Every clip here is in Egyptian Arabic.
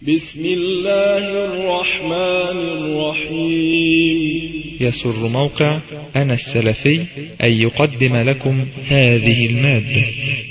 بسم الله الرحمن الرحيم يسر موقع أنا السلفي أن يقدم لكم هذه المادة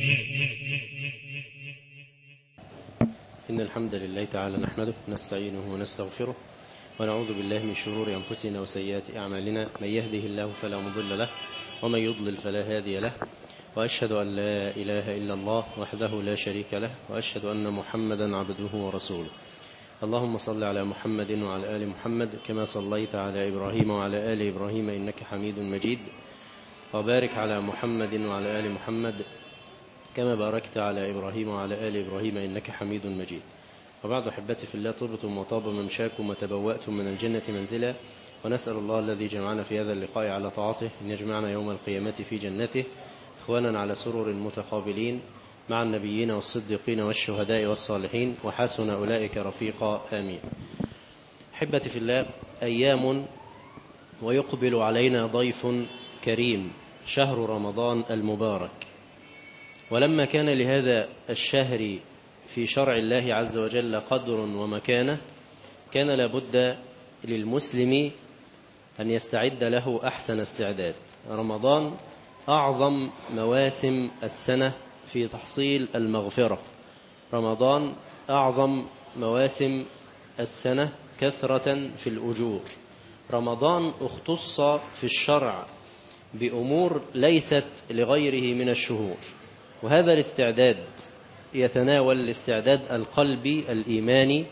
إن الحمد لله تعالى نحمده ونستعينه ونستغفره ونعوذ بالله من شرور أنفسنا وسيئات أعمالنا من يهده الله فلا مضل له ومن يضلل فلا هادي له وأشهد أن لا إله إلا الله وحده لا شريك له وأشهد أن محمدا عبده ورسوله اللهم صل على محمد وعلى آل محمد كما صليت على إبراهيم وعلى آل إبراهيم إنك حميد مجيد وبارك على محمد وعلى آل محمد كما باركت على إبراهيم وعلى آل إبراهيم إنك حميد مجيد وبعد أحبتي في الله طبتم وطاب ممشاكم وتبوأتم من الجنة منزلا ونسأل الله الذي جمعنا في هذا اللقاء على طاعته أن يجمعنا يوم القيامة في جنته إخوانا على سرر متقابلين مع النبيين والصديقين والشهداء والصالحين وحسن أولئك رفيقا آمين أحبتي في الله أيام ويقبل علينا ضيف كريم شهر رمضان المبارك ولما كان لهذا الشهر في شرع الله عز وجل قدر ومكانة كان لابد للمسلم أن يستعد له أحسن استعداد رمضان أعظم مواسم السنة في تحصيل المغفرة رمضان أعظم مواسم السنة كثرة في الأجور رمضان اختص في الشرع بأمور ليست لغيره من الشهور وهذا الاستعداد يتناول الاستعداد القلبي الإيماني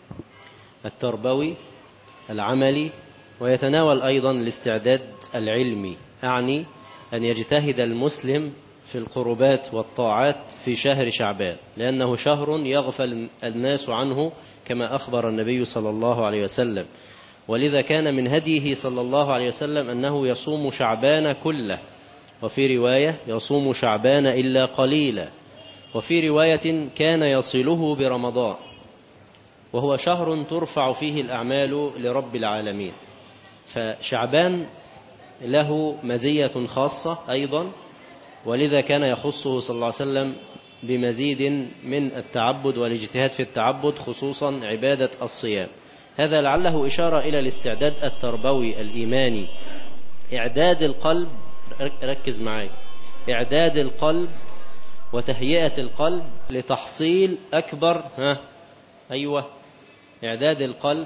التربوي العملي ويتناول أيضا الاستعداد العلمي أعني أن يجتهد المسلم في القربات والطاعات في شهر شعبان لأنه شهر يغفل الناس عنه كما أخبر النبي صلى الله عليه وسلم ولذا كان من هديه صلى الله عليه وسلم أنه يصوم شعبان كله وفي رواية يصوم شعبان إلا قليلا وفي رواية كان يصله برمضان وهو شهر ترفع فيه الأعمال لرب العالمين فشعبان له مزية خاصة أيضا ولذا كان يخصه صلى الله عليه وسلم بمزيد من التعبد والاجتهاد في التعبد خصوصا عبادة الصيام هذا لعله إشارة إلى الاستعداد التربوي الإيماني إعداد القلب ركز معي إعداد القلب وتهيئة القلب لتحصيل أكبر ها أيوة إعداد القلب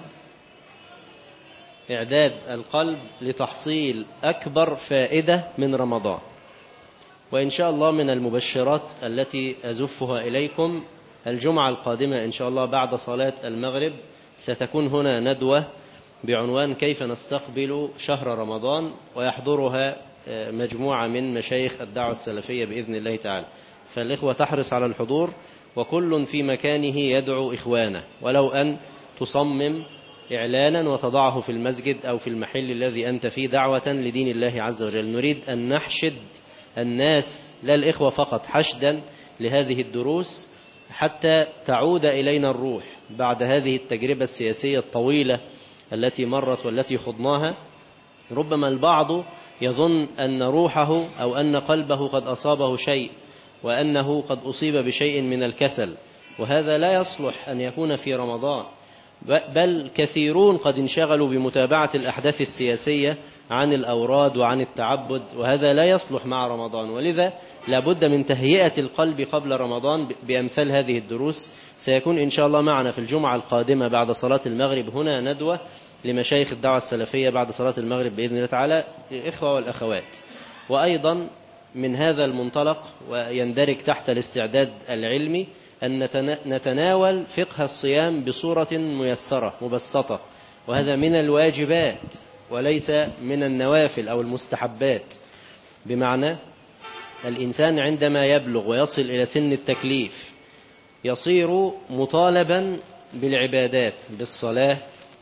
إعداد القلب لتحصيل أكبر فائدة من رمضان وإن شاء الله من المبشرات التي أزفها إليكم الجمعة القادمة إن شاء الله بعد صلاة المغرب ستكون هنا ندوة بعنوان كيف نستقبل شهر رمضان ويحضرها مجموعة من مشايخ الدعوة السلفية بإذن الله تعالى فالإخوة تحرص على الحضور وكل في مكانه يدعو إخوانه ولو أن تصمم إعلانا وتضعه في المسجد أو في المحل الذي أنت فيه دعوة لدين الله عز وجل نريد أن نحشد الناس لا الإخوة فقط حشدا لهذه الدروس حتى تعود إلينا الروح بعد هذه التجربة السياسية الطويلة التي مرت والتي خضناها ربما البعض يظن أن روحه أو أن قلبه قد أصابه شيء وأنه قد أصيب بشيء من الكسل وهذا لا يصلح أن يكون في رمضان بل كثيرون قد انشغلوا بمتابعة الأحداث السياسية عن الأوراد وعن التعبد وهذا لا يصلح مع رمضان ولذا لابد من تهيئة القلب قبل رمضان بأمثال هذه الدروس سيكون إن شاء الله معنا في الجمعة القادمة بعد صلاة المغرب هنا ندوة لمشايخ الدعوة السلفية بعد صلاة المغرب بإذن الله تعالى الإخوة والأخوات وأيضا من هذا المنطلق ويندرج تحت الاستعداد العلمي أن نتناول فقه الصيام بصورة ميسرة مبسطة وهذا من الواجبات وليس من النوافل أو المستحبات بمعنى الإنسان عندما يبلغ ويصل إلى سن التكليف يصير مطالبا بالعبادات بالصلاة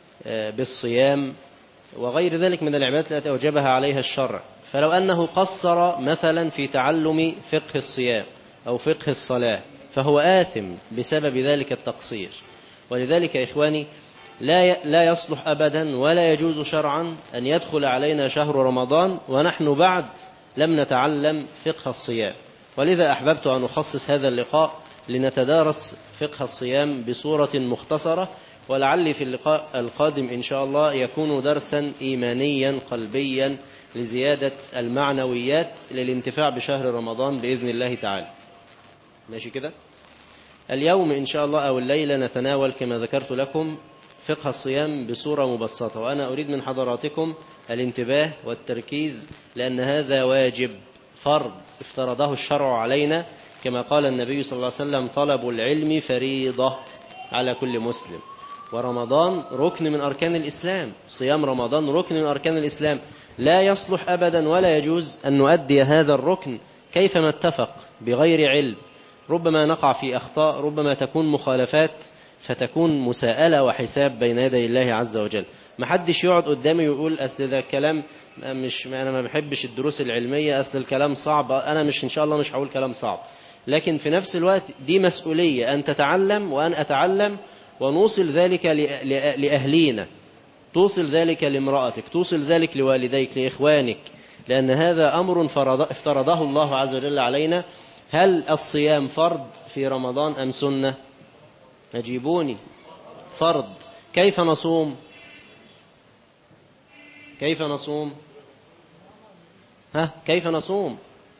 بالصيام وغير ذلك من العبادات التي أوجبها عليها الشرع فلو أنه قصر مثلا في تعلم فقه الصيام أو فقه الصلاة فهو آثم بسبب ذلك التقصير ولذلك يا إخواني لا لا يصلح أبدا ولا يجوز شرعا أن يدخل علينا شهر رمضان ونحن بعد لم نتعلم فقه الصيام ولذا أحببت أن أخصص هذا اللقاء لنتدارس فقه الصيام بصورة مختصرة ولعلي في اللقاء القادم إن شاء الله يكون درسا إيمانيا قلبيا لزيادة المعنويات للانتفاع بشهر رمضان بإذن الله تعالى ماشي كده اليوم إن شاء الله أو الليلة نتناول كما ذكرت لكم فقه الصيام بصورة مبسطة وأنا أريد من حضراتكم الانتباه والتركيز لأن هذا واجب فرض افترضه الشرع علينا كما قال النبي صلى الله عليه وسلم طلب العلم فريضة على كل مسلم ورمضان ركن من أركان الإسلام صيام رمضان ركن من أركان الإسلام لا يصلح أبدا ولا يجوز أن نؤدي هذا الركن كيفما اتفق بغير علم ربما نقع في أخطاء ربما تكون مخالفات فتكون مساءلة وحساب بين يدي الله عز وجل ما حدش يقعد قدامي ويقول أصل ده كلام مش أنا ما بحبش الدروس العلمية أصل الكلام صعب أنا مش إن شاء الله مش هقول كلام صعب لكن في نفس الوقت دي مسؤولية أن تتعلم وأن أتعلم ونوصل ذلك لأهلينا توصل ذلك لامرأتك توصل ذلك لوالديك لإخوانك لأن هذا أمر فرض افترضه الله عز وجل علينا هل الصيام فرض في رمضان أم سنة أجيبوني فرض كيف نصوم كيف نصوم ها كيف نصوم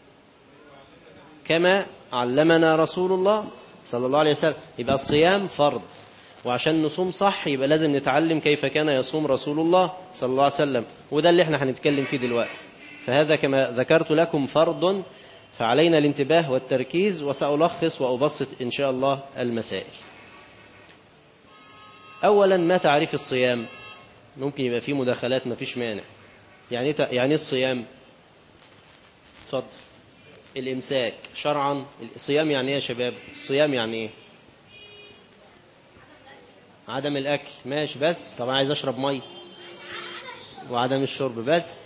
كما علمنا رسول الله صلى الله عليه وسلم يبقى الصيام فرض وعشان نصوم صح يبقى لازم نتعلم كيف كان يصوم رسول الله صلى الله عليه وسلم وده اللي احنا هنتكلم فيه دلوقتي فهذا كما ذكرت لكم فرض فعلينا الانتباه والتركيز وسألخص وأبسط إن شاء الله المسائل أولا ما تعريف الصيام ممكن يبقى فيه مداخلات ما فيش مانع يعني يعني الصيام اتفضل الإمساك شرعا الصيام يعني ايه يا شباب الصيام يعني ايه عدم الأكل ماشي بس طبعا عايز أشرب مي وعدم الشرب بس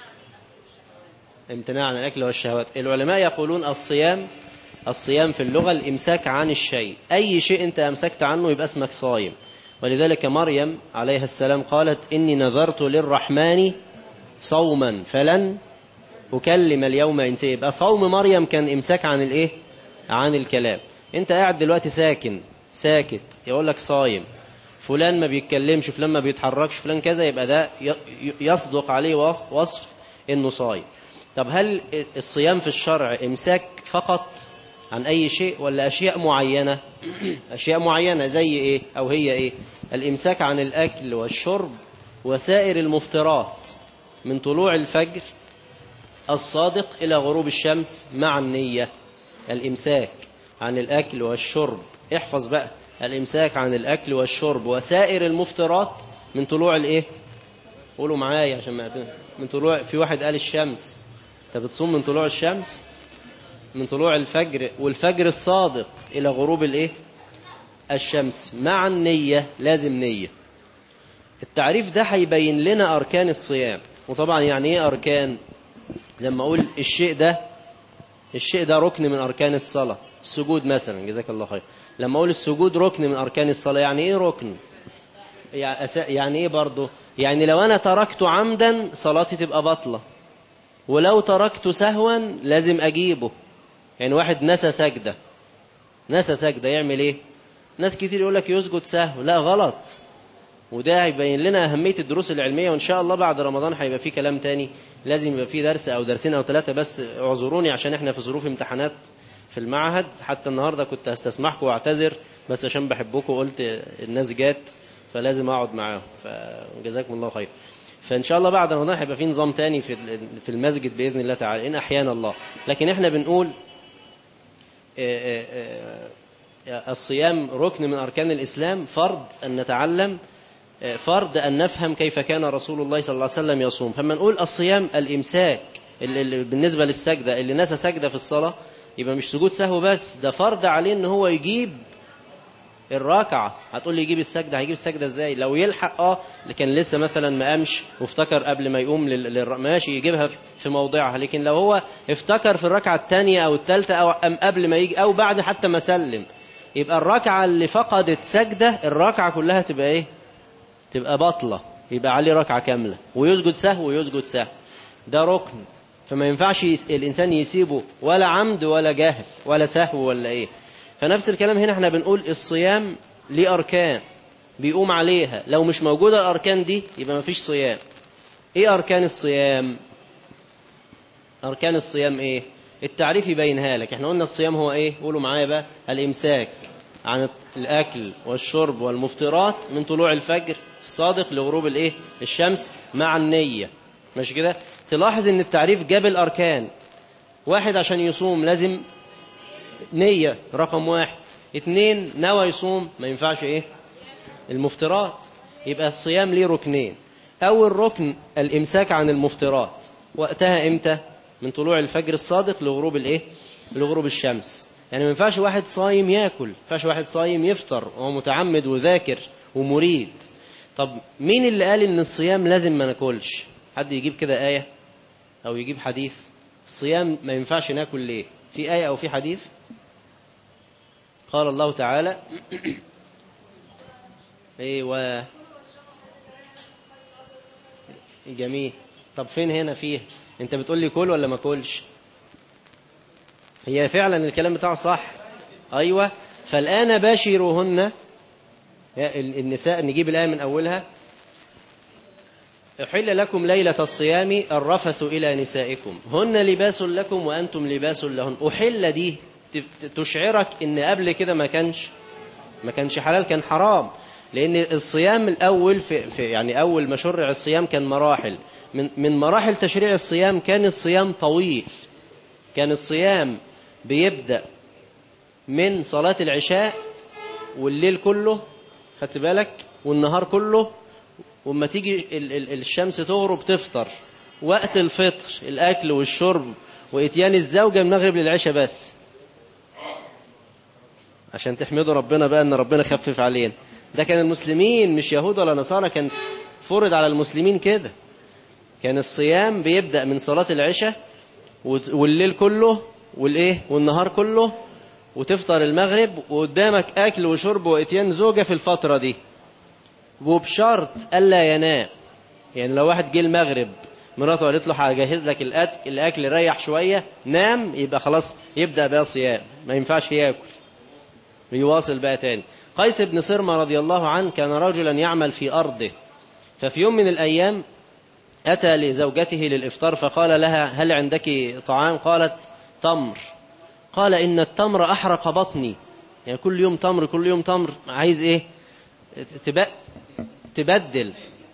امتناع عن الأكل والشهوات العلماء يقولون الصيام الصيام في اللغة الإمساك عن الشيء أي شيء أنت أمسكت عنه يبقى اسمك صايم ولذلك مريم عليها السلام قالت إني نذرت للرحمن صوما فلن أكلم اليوم إنسان يبقى صوم مريم كان إمساك عن الإيه عن الكلام أنت قاعد دلوقتي ساكن ساكت يقول لك صايم فلان ما بيتكلمش فلان ما بيتحركش فلان كذا يبقى ده يصدق عليه وصف انه صايم طب هل الصيام في الشرع امساك فقط عن اي شيء ولا اشياء معينه اشياء معينه زي ايه او هي ايه الامساك عن الاكل والشرب وسائر المفطرات من طلوع الفجر الصادق الى غروب الشمس مع النيه الامساك عن الاكل والشرب احفظ بقى الإمساك عن الأكل والشرب وسائر المفطرات من طلوع الإيه قولوا معايا عشان ما من طلوع في واحد قال الشمس أنت بتصوم من طلوع الشمس من طلوع الفجر والفجر الصادق إلى غروب الإيه الشمس مع النية لازم نية التعريف ده هيبين لنا أركان الصيام وطبعا يعني إيه أركان لما أقول الشيء ده الشيء ده ركن من أركان الصلاة السجود مثلا جزاك الله خير لما أقول السجود ركن من أركان الصلاة يعني إيه ركن يعني إيه برضه يعني لو أنا تركت عمدا صلاتي تبقى بطلة ولو تركت سهوا لازم أجيبه يعني واحد نسى سجدة نسى سجدة يعمل إيه ناس كتير يقول لك يسجد سهو لا غلط وده هيبين لنا أهمية الدروس العلمية وإن شاء الله بعد رمضان هيبقى فيه كلام تاني لازم يبقى فيه درس أو درسين أو ثلاثة بس اعذروني عشان إحنا في ظروف امتحانات في المعهد حتى النهاردة كنت هستسمحكم واعتذر بس عشان بحبكم قلت الناس جات فلازم أقعد معاهم فجزاكم الله خير فإن شاء الله بعد رمضان هيبقى في نظام تاني في في المسجد بإذن الله تعالى إن أحيانا الله لكن إحنا بنقول الصيام ركن من أركان الإسلام فرض أن نتعلم فرض أن نفهم كيف كان رسول الله صلى الله عليه وسلم يصوم فما نقول الصيام الإمساك اللي بالنسبة للسجدة اللي نسى سجدة في الصلاة يبقى مش سجود سهو بس ده فرض عليه ان هو يجيب الراكعة هتقول لي يجيب السجدة هيجيب السجدة ازاي لو يلحق اه اللي كان لسه مثلا ما قامش وافتكر قبل ما يقوم لل... ماشي يجيبها في موضعها لكن لو هو افتكر في الركعة الثانية او الثالثة او أم قبل ما يجي او بعد حتى ما سلم يبقى الركعة اللي فقدت سجدة الركعة كلها تبقى ايه تبقى بطلة يبقى عليه ركعة كاملة ويسجد سهو ويسجد سهو ده ركن فما ينفعش الإنسان يسيبه ولا عمد ولا جهل ولا سهو ولا إيه فنفس الكلام هنا احنا بنقول الصيام ليه أركان بيقوم عليها لو مش موجودة الأركان دي يبقى مفيش صيام ايه أركان الصيام أركان الصيام ايه التعريف يبينها لك احنا قلنا الصيام هو ايه قولوا معايا بقى الامساك عن الاكل والشرب والمفطرات من طلوع الفجر الصادق لغروب الايه الشمس مع النية ماشي كده تلاحظ ان التعريف جاب الاركان واحد عشان يصوم لازم نية رقم واحد اتنين نوى يصوم ما ينفعش ايه المفطرات يبقى الصيام ليه ركنين اول ركن الامساك عن المفطرات وقتها امتى من طلوع الفجر الصادق لغروب الايه لغروب الشمس يعني ما ينفعش واحد صايم ياكل ما ينفعش واحد صايم يفطر وهو متعمد وذاكر ومريد طب مين اللي قال ان الصيام لازم ما ناكلش حد يجيب كده آية او يجيب حديث الصيام ما ينفعش ناكل ليه في آية او في حديث قال الله تعالى ايوه جميل طب فين هنا فيه انت بتقول لي كل ولا ما كلش هي فعلا الكلام بتاعه صح ايوه فالان باشروهن النساء نجيب الايه من اولها احل لكم ليله الصيام الرفث الى نسائكم هن لباس لكم وانتم لباس لهن احل دي تشعرك ان قبل كده ما كانش ما كانش حلال كان حرام لان الصيام الاول في, في يعني اول ما شرع الصيام كان مراحل من من مراحل تشريع الصيام كان الصيام طويل كان الصيام بيبدا من صلاه العشاء والليل كله خدت بالك والنهار كله وما تيجي ال ال الشمس تغرب تفطر وقت الفطر الاكل والشرب واتيان الزوجه من المغرب للعشاء بس عشان تحمدوا ربنا بقى ان ربنا خفف علينا ده كان المسلمين مش يهود ولا نصارى كان فرض على المسلمين كده كان الصيام بيبدأ من صلاة العشاء والليل كله والايه والنهار كله وتفطر المغرب وقدامك أكل وشرب وإتيان زوجة في الفترة دي وبشرط ألا ينام يعني لو واحد جه المغرب مراته قالت له هجهز لك الأكل, الأكل ريح شوية نام يبقى خلاص يبدأ بقى صيام ما ينفعش ياكل يواصل بقى تاني قيس بن صرمة رضي الله عنه كان رجلا يعمل في أرضه ففي يوم من الأيام أتى لزوجته للإفطار فقال لها هل عندك طعام قالت تمر قال إن التمر أحرق بطني يعني كل يوم تمر كل يوم تمر عايز إيه تب... تبدل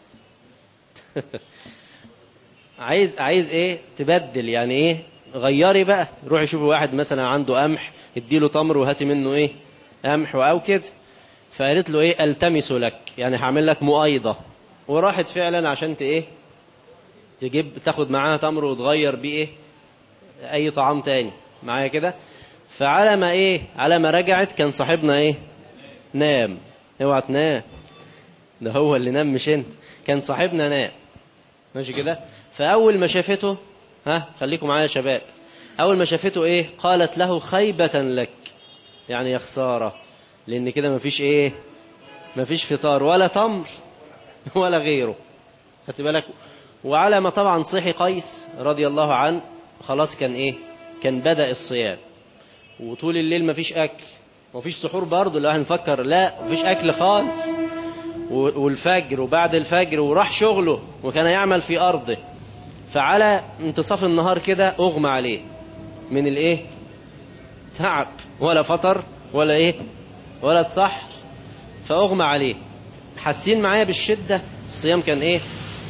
عايز عايز إيه تبدل يعني إيه غيري بقى روحي شوفي واحد مثلا عنده قمح اديله تمر وهاتي منه إيه قمح أو كده فقالت له إيه ألتمس لك يعني هعمل لك مؤيضة وراحت فعلا عشان إيه تجيب تاخد معاها تمر وتغير بيه ايه اي طعام تاني معايا كده فعلى ما ايه على ما رجعت كان صاحبنا ايه نام اوعى تنام ده هو اللي نام مش انت كان صاحبنا نام ماشي كده فاول ما شافته ها خليكم معايا يا شباب اول ما شافته ايه قالت له خيبة لك يعني يا خسارة لان كده مفيش ايه مفيش فطار ولا تمر ولا غيره خدت بالك وعلى ما طبعا صحي قيس رضي الله عنه خلاص كان ايه كان بدأ الصيام وطول الليل مفيش اكل مفيش سحور برضه لو هنفكر لا مفيش اكل خالص والفجر وبعد الفجر وراح شغله وكان يعمل في ارضه فعلى انتصاف النهار كده اغمى عليه من الايه تعب ولا فطر ولا ايه ولا تصح فاغمى عليه حاسين معايا بالشده الصيام كان ايه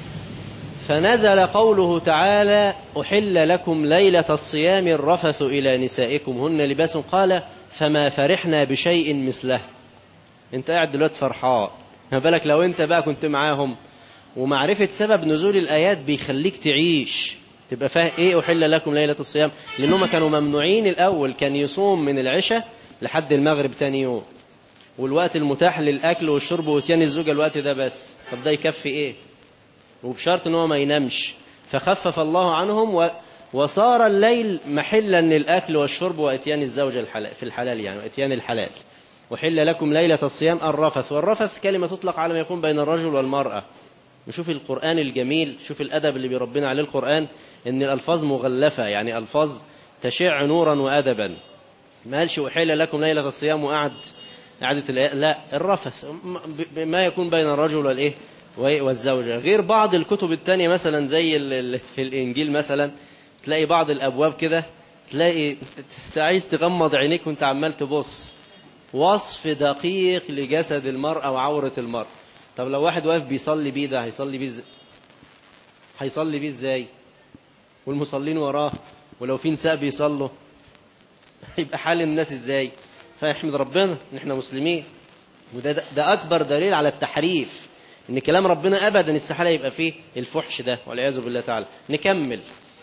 فنزل قوله تعالى أحل لكم ليلة الصيام الرفث إلى نسائكم هن لباس قال فما فرحنا بشيء مثله انت قاعد دلوقتي فرحان ما بالك لو انت بقى كنت معاهم ومعرفة سبب نزول الآيات بيخليك تعيش تبقى فاهم ايه أحل لكم ليلة الصيام لأنهم كانوا ممنوعين الأول كان يصوم من العشاء لحد المغرب تاني يوم والوقت المتاح للأكل والشرب وتيان الزوجة الوقت ده بس طب ده يكفي ايه وبشرط ان هو ما ينامش فخفف الله عنهم و... وصار الليل محلا للأكل والشرب وإتيان الزوجة الحلال في الحلال يعني وإتيان الحلال وحل لكم ليلة الصيام الرفث والرفث كلمة تطلق على ما يكون بين الرجل والمرأة نشوف القرآن الجميل شوف الأدب اللي بيربنا عليه القرآن إن الألفاظ مغلفة يعني ألفاظ تشع نورا وأدبا ما قالش أحل لكم ليلة الصيام وقعد قعدة الآية لا الرفث م- ب- ما يكون بين الرجل والإيه والزوجة غير بعض الكتب التانية مثلا زي ال- ال- في الإنجيل مثلا تلاقي بعض الأبواب كده تلاقي ت- عايز تغمض عينيك وانت عمال تبص وصف دقيق لجسد المرأة وعورة المرأة طب لو واحد واقف بيصلي بيه ده هيصلي بيه ازاي هيصلي بيه ازاي والمصلين وراه ولو في نساء بيصلوا هيبقى حال الناس ازاي فاحمد ربنا ان احنا مسلمين وده ده, ده اكبر دليل على التحريف ان كلام ربنا ابدا استحاله يبقى فيه الفحش ده والعياذ بالله تعالى نكمل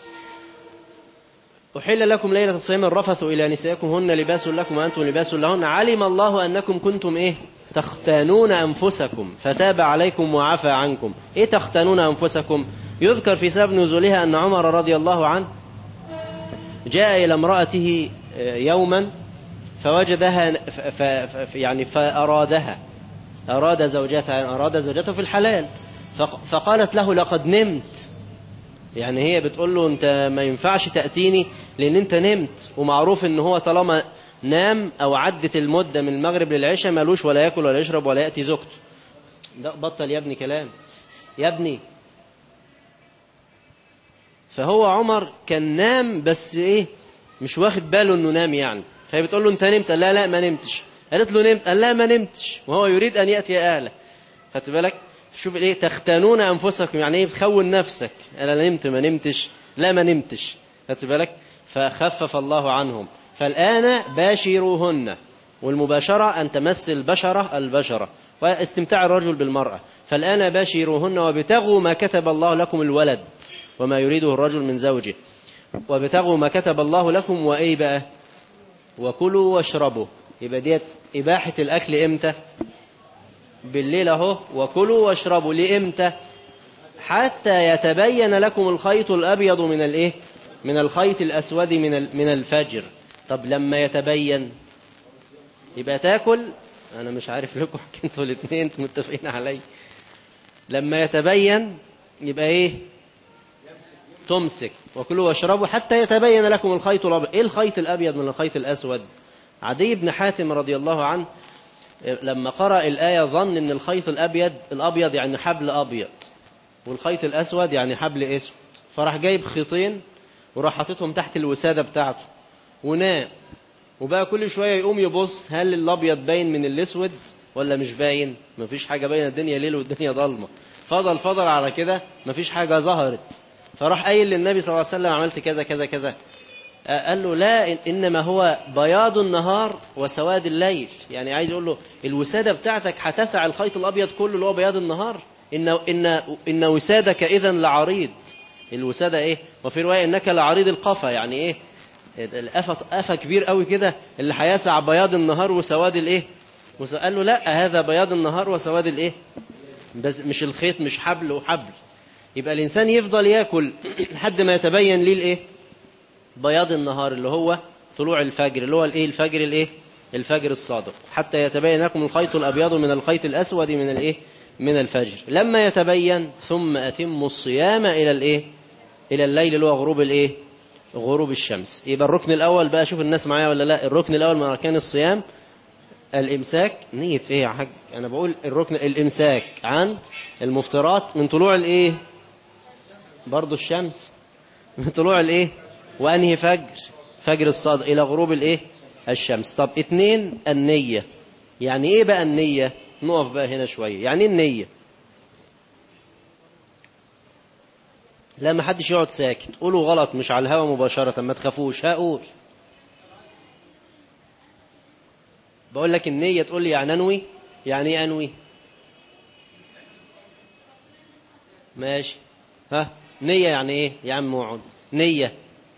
أحل لكم ليلة الصيام الرفث إلى نسائكم هن لباس لكم وأنتم لباس لهن علم الله أنكم كنتم إيه تختانون أنفسكم فتاب عليكم وعفى عنكم إيه تختانون أنفسكم يذكر في سبب نزولها أن عمر رضي الله عنه جاء إلى امرأته يوما فوجدها ف ف ف يعني فأرادها أراد زوجتها أراد زوجته في الحلال فق- فقالت له لقد نمت يعني هي بتقول له انت ما ينفعش تأتيني لان انت نمت ومعروف ان هو طالما نام او عدت المدة من المغرب للعشاء مالوش ولا ياكل ولا يشرب ولا يأتي زوجته لا بطل يا ابني كلام يا ابني فهو عمر كان نام بس ايه مش واخد باله انه نام يعني فهي بتقول له انت نمت قال لا لا ما نمتش قالت له نمت قال لا ما نمتش وهو يريد ان ياتي اهله خدت بالك شوف ايه تختانون انفسكم يعني ايه بتخون نفسك انا نمت ما نمتش لا ما نمتش خدت بالك فخفف الله عنهم فالان باشروهن والمباشره ان تمس البشره البشره واستمتاع الرجل بالمراه فالان باشروهن وابتغوا ما كتب الله لكم الولد وما يريده الرجل من زوجه وابتغوا ما كتب الله لكم وايه بقى وكلوا واشربوا يبقى ديت اباحه الاكل امتى بالليل اهو وكلوا واشربوا لامتى حتى يتبين لكم الخيط الابيض من الايه من الخيط الاسود من ال- من الفجر طب لما يتبين يبقى تاكل انا مش عارف لكم انتوا الاثنين متفقين علي لما يتبين يبقى ايه تمسك وكلوا واشربوا حتى يتبين لكم الخيط الابيض ايه الخيط الابيض من الخيط الاسود عدي بن حاتم رضي الله عنه لما قرأ الآية ظن ان الخيط الابيض الابيض يعني حبل ابيض والخيط الاسود يعني حبل اسود فراح جايب خيطين وراح حاططهم تحت الوسادة بتاعته ونام وبقى كل شوية يقوم يبص هل الابيض باين من الاسود ولا مش باين مفيش حاجة باينة الدنيا ليل والدنيا ضلمة فضل فضل على كده مفيش حاجة ظهرت فراح قايل للنبي صلى الله عليه وسلم عملت كذا كذا كذا قال له لا إنما هو بياض النهار وسواد الليل يعني عايز يقول له الوسادة بتاعتك هتسع الخيط الأبيض كله اللي هو بياض النهار إن, إن, إن وسادك إذا لعريض الوسادة إيه وفي رواية إنك لعريض القفا يعني إيه القفا قفا كبير قوي كده اللي هيسع بياض النهار وسواد الإيه وس- قال له لا هذا بياض النهار وسواد الإيه بس مش الخيط مش حبل وحبل يبقى الإنسان يفضل ياكل لحد ما يتبين ليه الإيه بياض النهار اللي هو طلوع الفجر اللي هو الايه الفجر الايه الفجر الصادق حتى يتبين لكم الخيط الابيض من الخيط الاسود من الايه من الفجر لما يتبين ثم اتموا الصيام الى الايه الى الليل اللي هو غروب الايه غروب الشمس يبقى الركن الاول بقى شوف الناس معايا ولا لا الركن الاول من اركان الصيام الامساك نية ايه يا حاج انا بقول الركن الامساك عن المفطرات من طلوع الايه برضو الشمس من طلوع الايه وانهي فجر فجر الصادق الى غروب الايه الشمس طب اتنين النية يعني ايه بقى النية نقف بقى هنا شوية يعني ايه النية لا ما حدش يقعد ساكت قولوا غلط مش على الهوا مباشرة ما تخافوش هقول بقول لك النية تقول لي يعني انوي يعني ايه انوي ماشي ها نية يعني ايه يا عم اقعد نية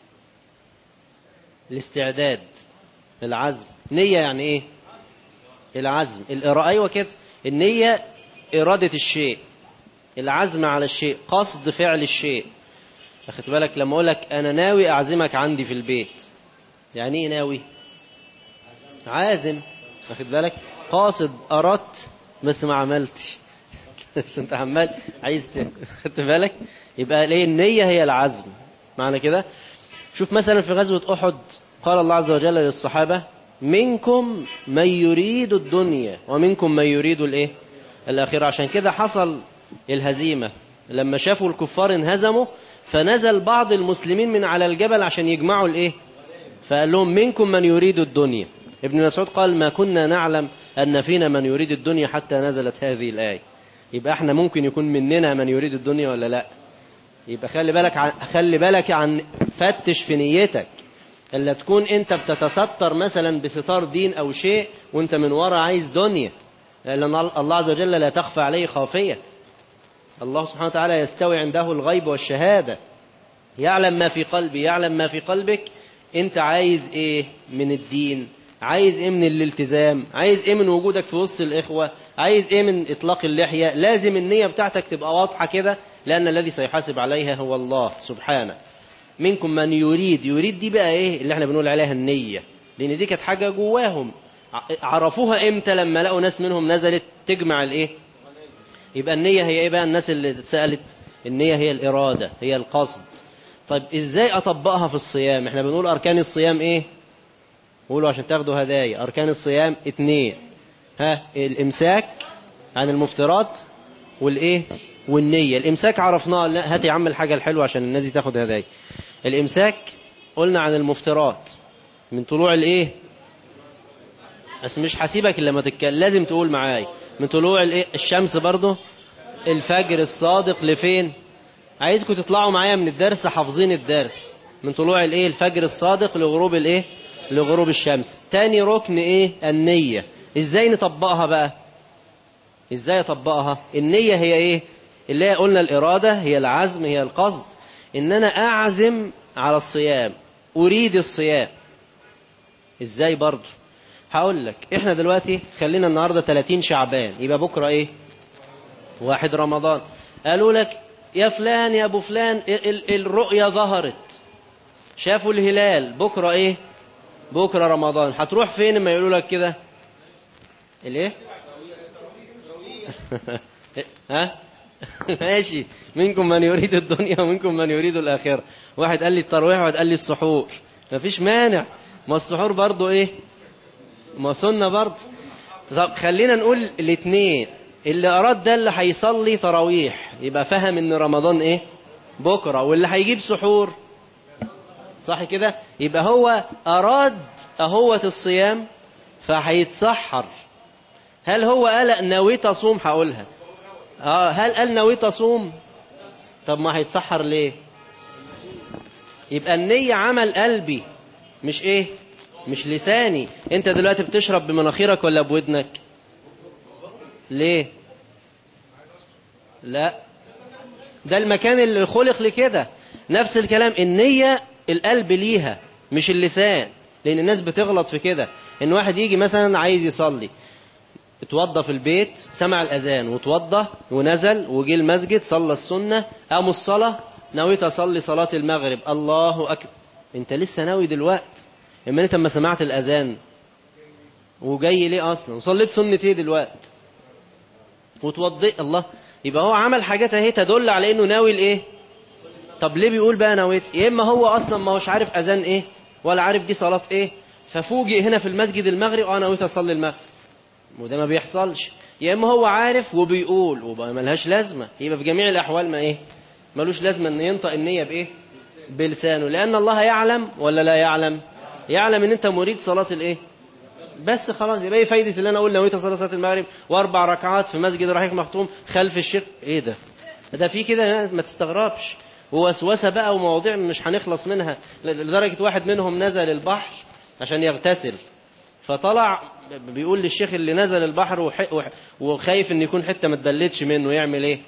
الاستعداد العزم نية يعني ايه العزم الإراءة أيوة كده النية إرادة الشيء العزم على الشيء قصد فعل الشيء أخذت بالك لما أقول لك أنا ناوي أعزمك عندي في البيت يعني إيه ناوي عازم أخذت بالك قاصد أردت بس ما عملتش بس أنت عمال عايز أخذت بالك يبقى ليه النية هي العزم معنى كده شوف مثلا في غزوة أحد قال الله عز وجل للصحابة منكم من يريد الدنيا ومنكم من يريد الايه الآخرة عشان كده حصل الهزيمة لما شافوا الكفار انهزموا فنزل بعض المسلمين من على الجبل عشان يجمعوا الايه فقال لهم منكم من يريد الدنيا ابن مسعود قال ما كنا نعلم أن فينا من يريد الدنيا حتى نزلت هذه الآية يبقى احنا ممكن يكون مننا من يريد الدنيا ولا لا يبقى خلي بالك عن خلي بالك عن فتش في نيتك الا تكون انت بتتستر مثلا بستار دين او شيء وانت من ورا عايز دنيا لان الله عز وجل لا تخفى عليه خافيه الله سبحانه وتعالى يستوي عنده الغيب والشهاده يعلم ما في قلبي يعلم ما في قلبك انت عايز ايه من الدين عايز ايه من الالتزام عايز ايه من وجودك في وسط الاخوه عايز ايه من اطلاق اللحيه لازم النيه بتاعتك تبقى واضحه كده لان الذي سيحاسب عليها هو الله سبحانه منكم من يريد يريد دي بقى ايه اللي احنا بنقول عليها النيه لان دي كانت حاجه جواهم عرفوها امتى لما لقوا ناس منهم نزلت تجمع الايه يبقى النيه هي ايه بقى الناس اللي اتسالت النيه هي الاراده هي القصد طيب ازاي اطبقها في الصيام احنا بنقول اركان الصيام ايه قولوا عشان تاخدوا هدايا أركان الصيام اتنين ها الإمساك عن المفترات والإيه والنية الإمساك عرفناه هات يا عم الحاجة الحلوة عشان الناس دي تاخد هدايا الإمساك قلنا عن المفترات من طلوع الإيه بس مش حسيبك إلا ما تتكلم لازم تقول معاي من طلوع الإيه الشمس برضه الفجر الصادق لفين عايزكم تطلعوا معايا من الدرس حافظين الدرس من طلوع الإيه الفجر الصادق لغروب الإيه لغروب الشمس تاني ركن ايه النية ازاي نطبقها بقى ازاي اطبقها النية هي ايه اللي هي قلنا الارادة هي العزم هي القصد ان انا اعزم على الصيام اريد الصيام ازاي برضو هقول لك احنا دلوقتي خلينا النهاردة 30 شعبان يبقى بكرة ايه واحد رمضان قالوا لك يا فلان يا ابو فلان الرؤية ظهرت شافوا الهلال بكرة ايه بكرة رمضان هتروح فين ما يقولوا لك كده الايه ها ماشي منكم من يريد الدنيا ومنكم من يريد الآخرة واحد قال لي الترويح واحد قال لي السحور مفيش مانع ما السحور برضو ايه ما سنة برضو طب خلينا نقول الاثنين اللي أراد ده اللي هيصلي تراويح يبقى فهم ان رمضان ايه بكرة واللي هيجيب سحور صح كده يبقى هو أراد أهوة الصيام فهيتسحر هل هو قال نويت أصوم هقولها آه هل قال نويت أصوم طب ما هيتسحر ليه يبقى النية عمل قلبي مش ايه مش لساني انت دلوقتي بتشرب بمناخيرك ولا بودنك ليه لا ده المكان اللي خلق لكده نفس الكلام النية القلب ليها مش اللسان لان الناس بتغلط في كده ان واحد يجي مثلا عايز يصلي اتوضى في البيت سمع الاذان واتوضى ونزل وجي المسجد صلى السنه قام الصلاه نويت اصلي صلاه المغرب الله اكبر انت لسه ناوي دلوقتي اما انت لما سمعت الاذان وجاي ليه اصلا وصليت سنه ايه دلوقتي وتوضي الله يبقى هو عمل حاجات اهي تدل على انه ناوي الايه طب ليه بيقول بقى نويت يا اما هو اصلا ما هوش عارف اذان ايه ولا عارف دي صلاه ايه ففوجئ هنا في المسجد المغرب اه نويت اصلي المغرب وده ما بيحصلش يا اما هو عارف وبيقول وبقى ملهاش لازمه يبقى في جميع الاحوال ما ايه ملوش لازمه ان ينطق النيه بايه بلسانه لان الله يعلم ولا لا يعلم يعلم ان انت مريد صلاه الايه بس خلاص يبقى ايه فايده اللي انا اقول نويت اصلي صلاه المغرب واربع ركعات في مسجد رحيق مختوم خلف الشيخ ايه ده ده في كده ما تستغربش ووسوسه بقى ومواضيع مش هنخلص منها لدرجه واحد منهم نزل البحر عشان يغتسل فطلع بيقول للشيخ اللي نزل البحر وخايف ان يكون حته ما تبلتش منه يعمل ايه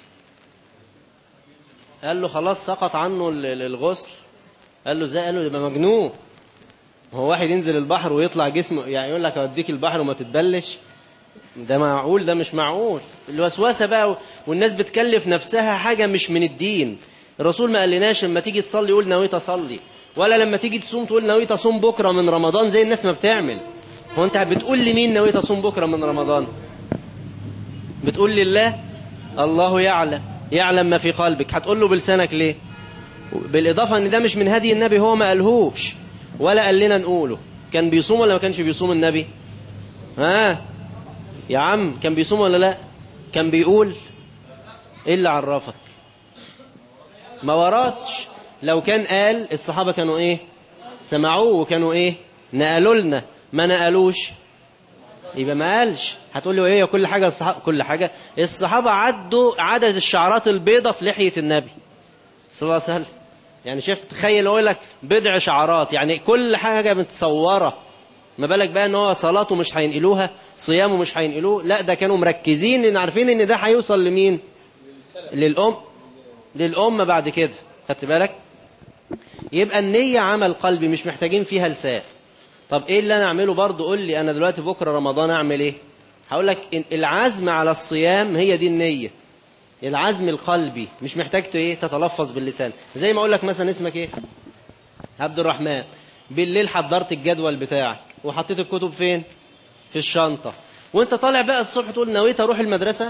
قال له خلاص سقط عنه الغسل قال له ازاي قال له يبقى مجنون هو واحد ينزل البحر ويطلع جسمه يعني يقول لك اوديك البحر وما تتبلش ده معقول ده مش معقول الوسوسه بقى والناس بتكلف نفسها حاجه مش من الدين الرسول ما قالناش لما تيجي تصلي قول نويت اصلي ولا لما تيجي تصوم تقول نويت اصوم بكره من رمضان زي الناس ما بتعمل هو انت بتقول لمين نويت اصوم بكره من رمضان بتقول لله الله يعلم يعلم ما في قلبك هتقول له بلسانك ليه بالاضافه ان ده مش من هدي النبي هو ما قالهوش ولا قال لنا نقوله كان بيصوم ولا ما كانش بيصوم النبي ها يا عم كان بيصوم ولا لا كان بيقول ايه اللي عرفك ما وراتش لو كان قال الصحابة كانوا ايه سمعوه وكانوا ايه نقلوا لنا ما نقلوش يبقى ما قالش هتقول له ايه كل حاجة الصحابة كل حاجة الصحابة عدوا عدد الشعرات البيضة في لحية النبي صلى الله عليه وسلم يعني شفت تخيل اقول لك بضع شعرات يعني كل حاجة متصورة ما بالك بقى ان هو صلاته مش هينقلوها صيامه مش هينقلوه لا ده كانوا مركزين لان عارفين ان ده هيوصل لمين للأم للأمة بعد كده خدت بالك يبقى النية عمل قلبي مش محتاجين فيها لسان طب ايه اللي انا اعمله برضه قول لي انا دلوقتي بكره رمضان اعمل ايه هقول لك إن العزم على الصيام هي دي النية العزم القلبي مش محتاج ايه تتلفظ باللسان زي ما اقول لك مثلا اسمك ايه عبد الرحمن بالليل حضرت الجدول بتاعك وحطيت الكتب فين في الشنطة وانت طالع بقى الصبح تقول نويت اروح المدرسة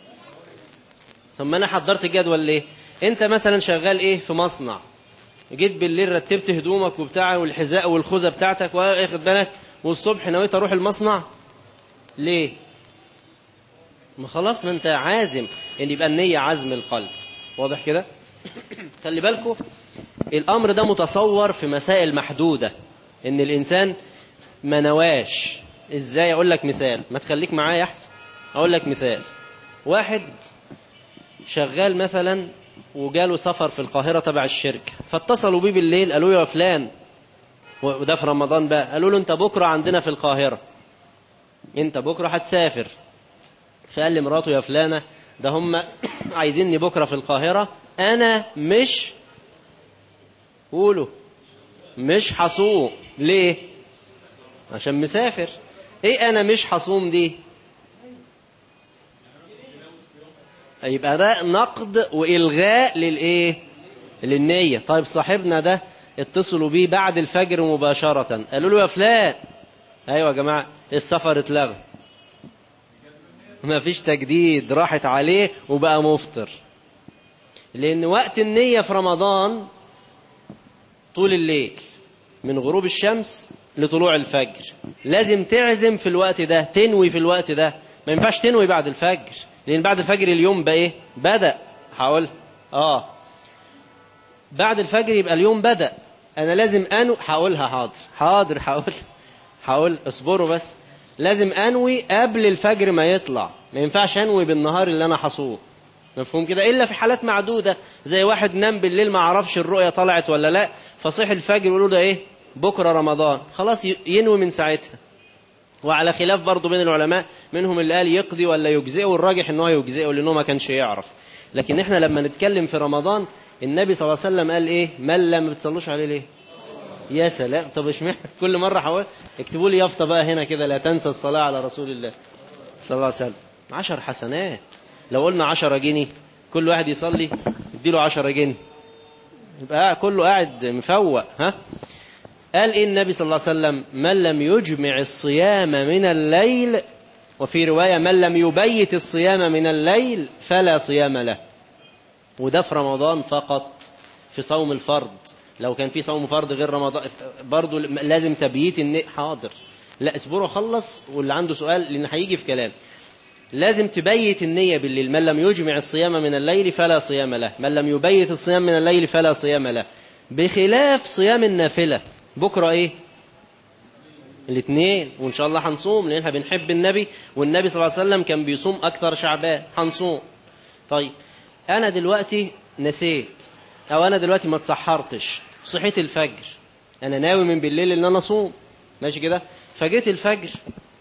ثم انا حضرت الجدول ليه انت مثلا شغال ايه في مصنع جيت بالليل رتبت هدومك وبتاع والحذاء والخوذه بتاعتك واخد بالك والصبح نويت اروح المصنع ليه ما خلاص ما انت عازم ان يبقى النية عزم القلب واضح كده خلي بالكم الامر ده متصور في مسائل محدودة ان الانسان ما نواش ازاي اقول لك مثال ما تخليك معايا احسن اقول لك مثال واحد شغال مثلا وجاله سفر في القاهرة تبع الشركة فاتصلوا بيه بالليل قالوا له يا فلان وده في رمضان بقى قالوا له انت بكرة عندنا في القاهرة انت بكرة هتسافر فقال لمراته يا فلانة ده هم عايزيني بكرة في القاهرة انا مش قولوا مش حصوم ليه عشان مسافر ايه انا مش حصوم دي يبقى ده نقد والغاء للايه للنية طيب صاحبنا ده اتصلوا بيه بعد الفجر مباشرة قالوا له يا فلان ايوه يا جماعة السفر اتلغى ما فيش تجديد راحت عليه وبقى مفطر لان وقت النية في رمضان طول الليل من غروب الشمس لطلوع الفجر لازم تعزم في الوقت ده تنوي في الوقت ده ما ينفعش تنوي بعد الفجر لان بعد الفجر اليوم بقى ايه بدأ هقول اه بعد الفجر يبقى اليوم بدأ انا لازم انو هقولها حاضر حاضر هقول هقول اصبروا بس لازم انوي قبل الفجر ما يطلع ما ينفعش انوي بالنهار اللي انا حصوه مفهوم كده الا في حالات معدوده زي واحد نام بالليل ما عرفش الرؤيه طلعت ولا لا فصحي الفجر يقولوا ده ايه بكره رمضان خلاص ينوي من ساعتها وعلى خلاف برضه بين العلماء منهم اللي قال يقضي ولا يجزئه والراجح ان هو يجزئه لانه ما كانش يعرف لكن احنا لما نتكلم في رمضان النبي صلى الله عليه وسلم قال ايه من لم بتصلوش عليه ليه يا سلام طب اشمعنى كل مره حاول اكتبوا لي يافطه بقى هنا كده لا تنسى الصلاه على رسول الله صلى الله عليه وسلم عشر حسنات لو قلنا عشرة جنيه كل واحد يصلي اديله عشرة جنيه يبقى كله قاعد مفوق ها قال إيه النبي صلى الله عليه وسلم من لم يجمع الصيام من الليل وفي رواية من لم يبيت الصيام من الليل فلا صيام له وده في رمضان فقط في صوم الفرض لو كان في صوم فرض غير رمضان برضه لازم تبييت النية حاضر لا اصبروا خلص واللي عنده سؤال لان هيجي في كلام لازم تبيت النية بالليل من لم يجمع الصيام من الليل فلا صيام له من لم يبيت الصيام من الليل فلا صيام له بخلاف صيام النافلة بكرة ايه الاثنين وان شاء الله هنصوم لان احنا بنحب النبي والنبي صلى الله عليه وسلم كان بيصوم اكثر شعبان هنصوم طيب انا دلوقتي نسيت او انا دلوقتي ما تصحرتش صحيت الفجر انا ناوي من بالليل ان انا اصوم ماشي كده فجيت الفجر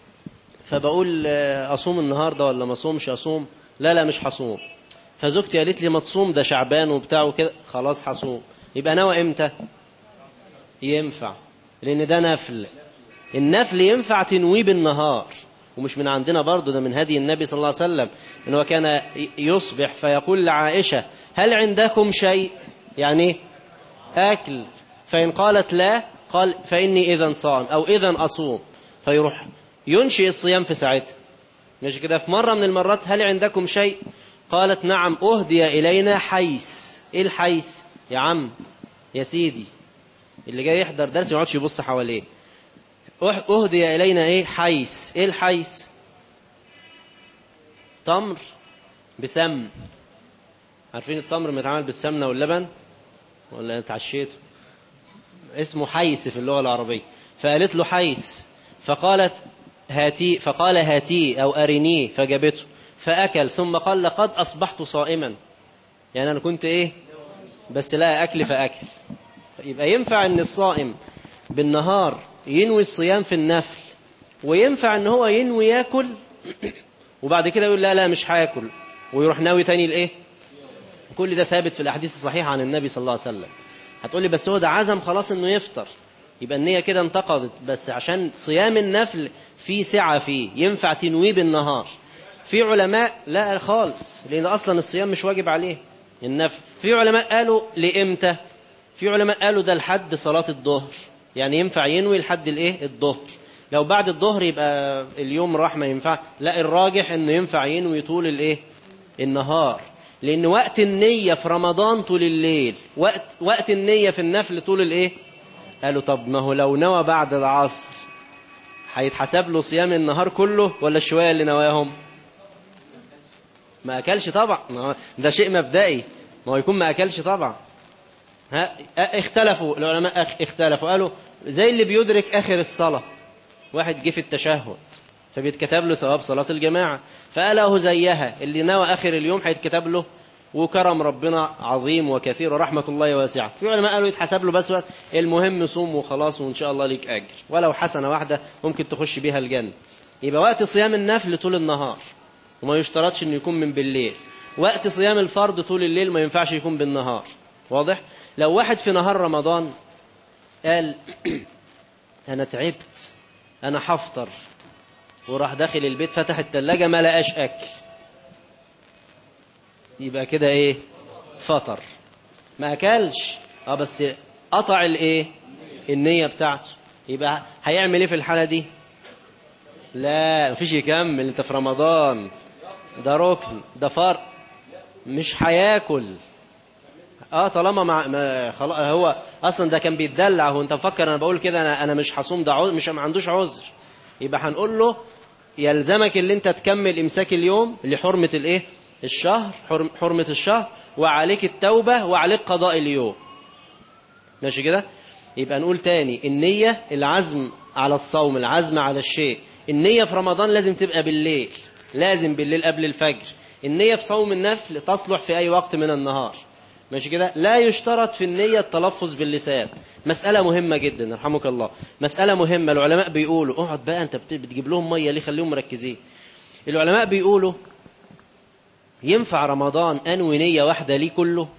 فبقول اصوم النهارده ولا ما اصومش اصوم لا لا مش هصوم فزوجتي قالت لي ما تصوم ده شعبان وبتاع وكده خلاص هصوم يبقى ناوي امتى ينفع لان ده نفل النفل ينفع تنويه بالنهار ومش من عندنا برضه ده من هدي النبي صلى الله عليه وسلم ان هو كان يصبح فيقول لعائشه هل عندكم شيء يعني اكل فان قالت لا قال فاني اذا صام او اذا اصوم فيروح ينشئ الصيام في ساعتها مش كده في مرة من المرات هل عندكم شيء قالت نعم أهدي إلينا حيس إيه الحيس يا عم يا سيدي اللي جاي يحضر درس ما يقعدش يبص حواليه أح- أهدي إلينا إيه حيس إيه الحيس تمر بسمن عارفين التمر متعامل بالسمنة واللبن ولا اتعشيته اسمه حيس في اللغة العربية فقالت له حيس فقالت هاتي فقال هاتي أو أرنيه فجابته فأكل ثم قال لقد أصبحت صائما يعني أنا كنت إيه بس لا أكل فأكل يبقى ينفع أن الصائم بالنهار ينوي الصيام في النفل وينفع أن هو ينوي ياكل وبعد كده يقول لا لا مش هاكل ويروح ناوي تاني الايه كل ده ثابت في الاحاديث الصحيحه عن النبي صلى الله عليه وسلم هتقول لي بس هو ده عزم خلاص انه يفطر يبقى النيه كده انتقضت بس عشان صيام النفل في سعه فيه ينفع تنويه بالنهار في علماء لا خالص لان اصلا الصيام مش واجب عليه النفل في علماء قالوا لامتى في علماء قالوا ده لحد صلاه الظهر يعني ينفع ينوي لحد الايه الظهر لو بعد الظهر يبقى اليوم راح ما ينفع لا الراجح انه ينفع ينوي طول الايه النهار لان وقت النية في رمضان طول الليل وقت وقت النية في النفل طول الايه قالوا طب ما هو لو نوى بعد العصر هيتحسب له صيام النهار كله ولا الشوية اللي نواهم ما اكلش طبعا ما هو ده شيء مبدئي ما هو يكون ما اكلش طبعا ها اختلفوا العلماء اخ- اختلفوا قالوا زي اللي بيدرك اخر الصلاه واحد جه في التشهد فبيتكتب له ثواب صلاة الجماعة فقاله زيها اللي نوى آخر اليوم هيتكتب له وكرم ربنا عظيم وكثير ورحمة الله واسعة في علماء قالوا يتحسب له بس وقت المهم صوم وخلاص وإن شاء الله ليك أجر ولو حسنة واحدة ممكن تخش بيها الجنة يبقى وقت صيام النفل طول النهار وما يشترطش انه يكون من بالليل وقت صيام الفرض طول الليل ما ينفعش يكون بالنهار واضح لو واحد في نهار رمضان قال انا تعبت انا هفطر وراح داخل البيت فتح التلاجة ما لقاش اكل يبقى كده ايه فطر ما اكلش اه بس قطع الايه النية بتاعته يبقى هيعمل ايه في الحالة دي لا مفيش يكمل انت في رمضان ده ركن ده فرق مش هياكل اه طالما مع ما خلاص هو اصلا ده كان بيتدلع هو انت مفكر انا بقول كده انا انا مش هصوم ده عذر مش ما عندوش عذر يبقى هنقول له يلزمك اللي انت تكمل امساك اليوم لحرمه الايه الشهر حرم حرمه الشهر وعليك التوبه وعليك قضاء اليوم ماشي كده يبقى نقول تاني النيه العزم على الصوم العزم على الشيء النيه في رمضان لازم تبقى بالليل لازم بالليل قبل الفجر النيه في صوم النفل تصلح في اي وقت من النهار ماشي كده لا يشترط في النية التلفظ باللسان مسألة مهمة جدا رحمك الله مسألة مهمة العلماء بيقولوا اقعد بقى انت بت- بتجيب لهم مية ليه خليهم مركزين العلماء بيقولوا ينفع رمضان انوي نية واحدة ليه كله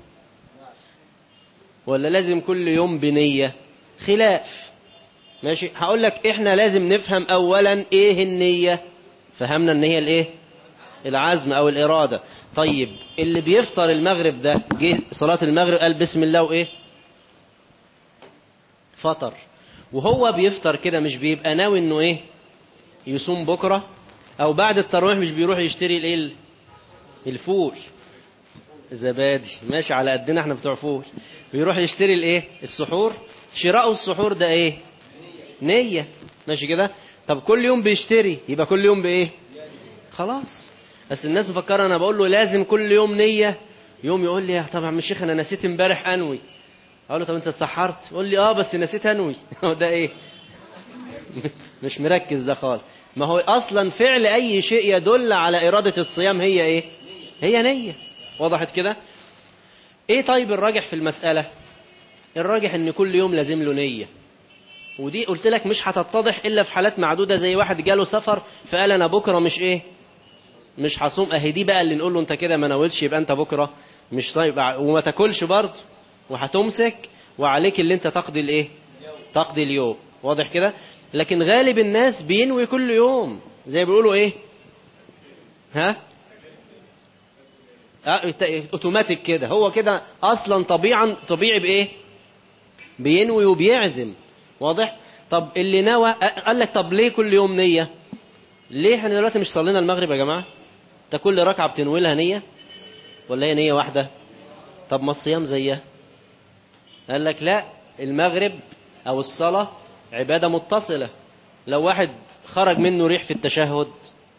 ولا لازم كل يوم بنية خلاف ماشي هقول لك احنا لازم نفهم اولا ايه النية فهمنا ان هي الايه العزم او الإرادة طيب اللي بيفطر المغرب ده جه صلاة المغرب قال بسم الله وإيه فطر وهو بيفطر كده مش بيبقى ناوي انه ايه يصوم بكرة او بعد التراويح مش بيروح يشتري الايه الفول زبادي ماشي على قدنا احنا بتوع فول بيروح يشتري الايه السحور شراء السحور ده ايه نية ماشي كده طب كل يوم بيشتري يبقى كل يوم بايه خلاص بس الناس مفكره انا بقول له لازم كل يوم نيه يوم يقول لي يا طبعا مش شيخ انا نسيت امبارح انوي اقول له طب انت اتسحرت يقول لي اه بس نسيت انوي هو ده ايه مش مركز ده خالص ما هو اصلا فعل اي شيء يدل على اراده الصيام هي ايه هي نيه وضحت كده ايه طيب الراجح في المساله الراجح ان كل يوم لازم له نيه ودي قلت لك مش هتتضح الا في حالات معدوده زي واحد جاله سفر فقال انا بكره مش ايه مش هصوم اهي دي بقى اللي نقول له انت كده ما ناولش يبقى انت بكره مش صايم وما تاكلش برضه وهتمسك وعليك اللي انت تقضي الايه تقضي اليوم واضح كده لكن غالب الناس بينوي كل يوم زي بيقولوا ايه ها اه اوتوماتيك كده هو كده اصلا طبيعا طبيعي بايه بينوي وبيعزم واضح طب اللي نوى قال لك طب ليه كل يوم نيه ليه احنا دلوقتي مش صلينا المغرب يا جماعه ده كل ركعه بتنوي لها نيه ولا هي نيه واحده طب ما الصيام زيها قال لك لا المغرب أو الصلاة عبادة متصلة لو واحد خرج منه ريح في التشهد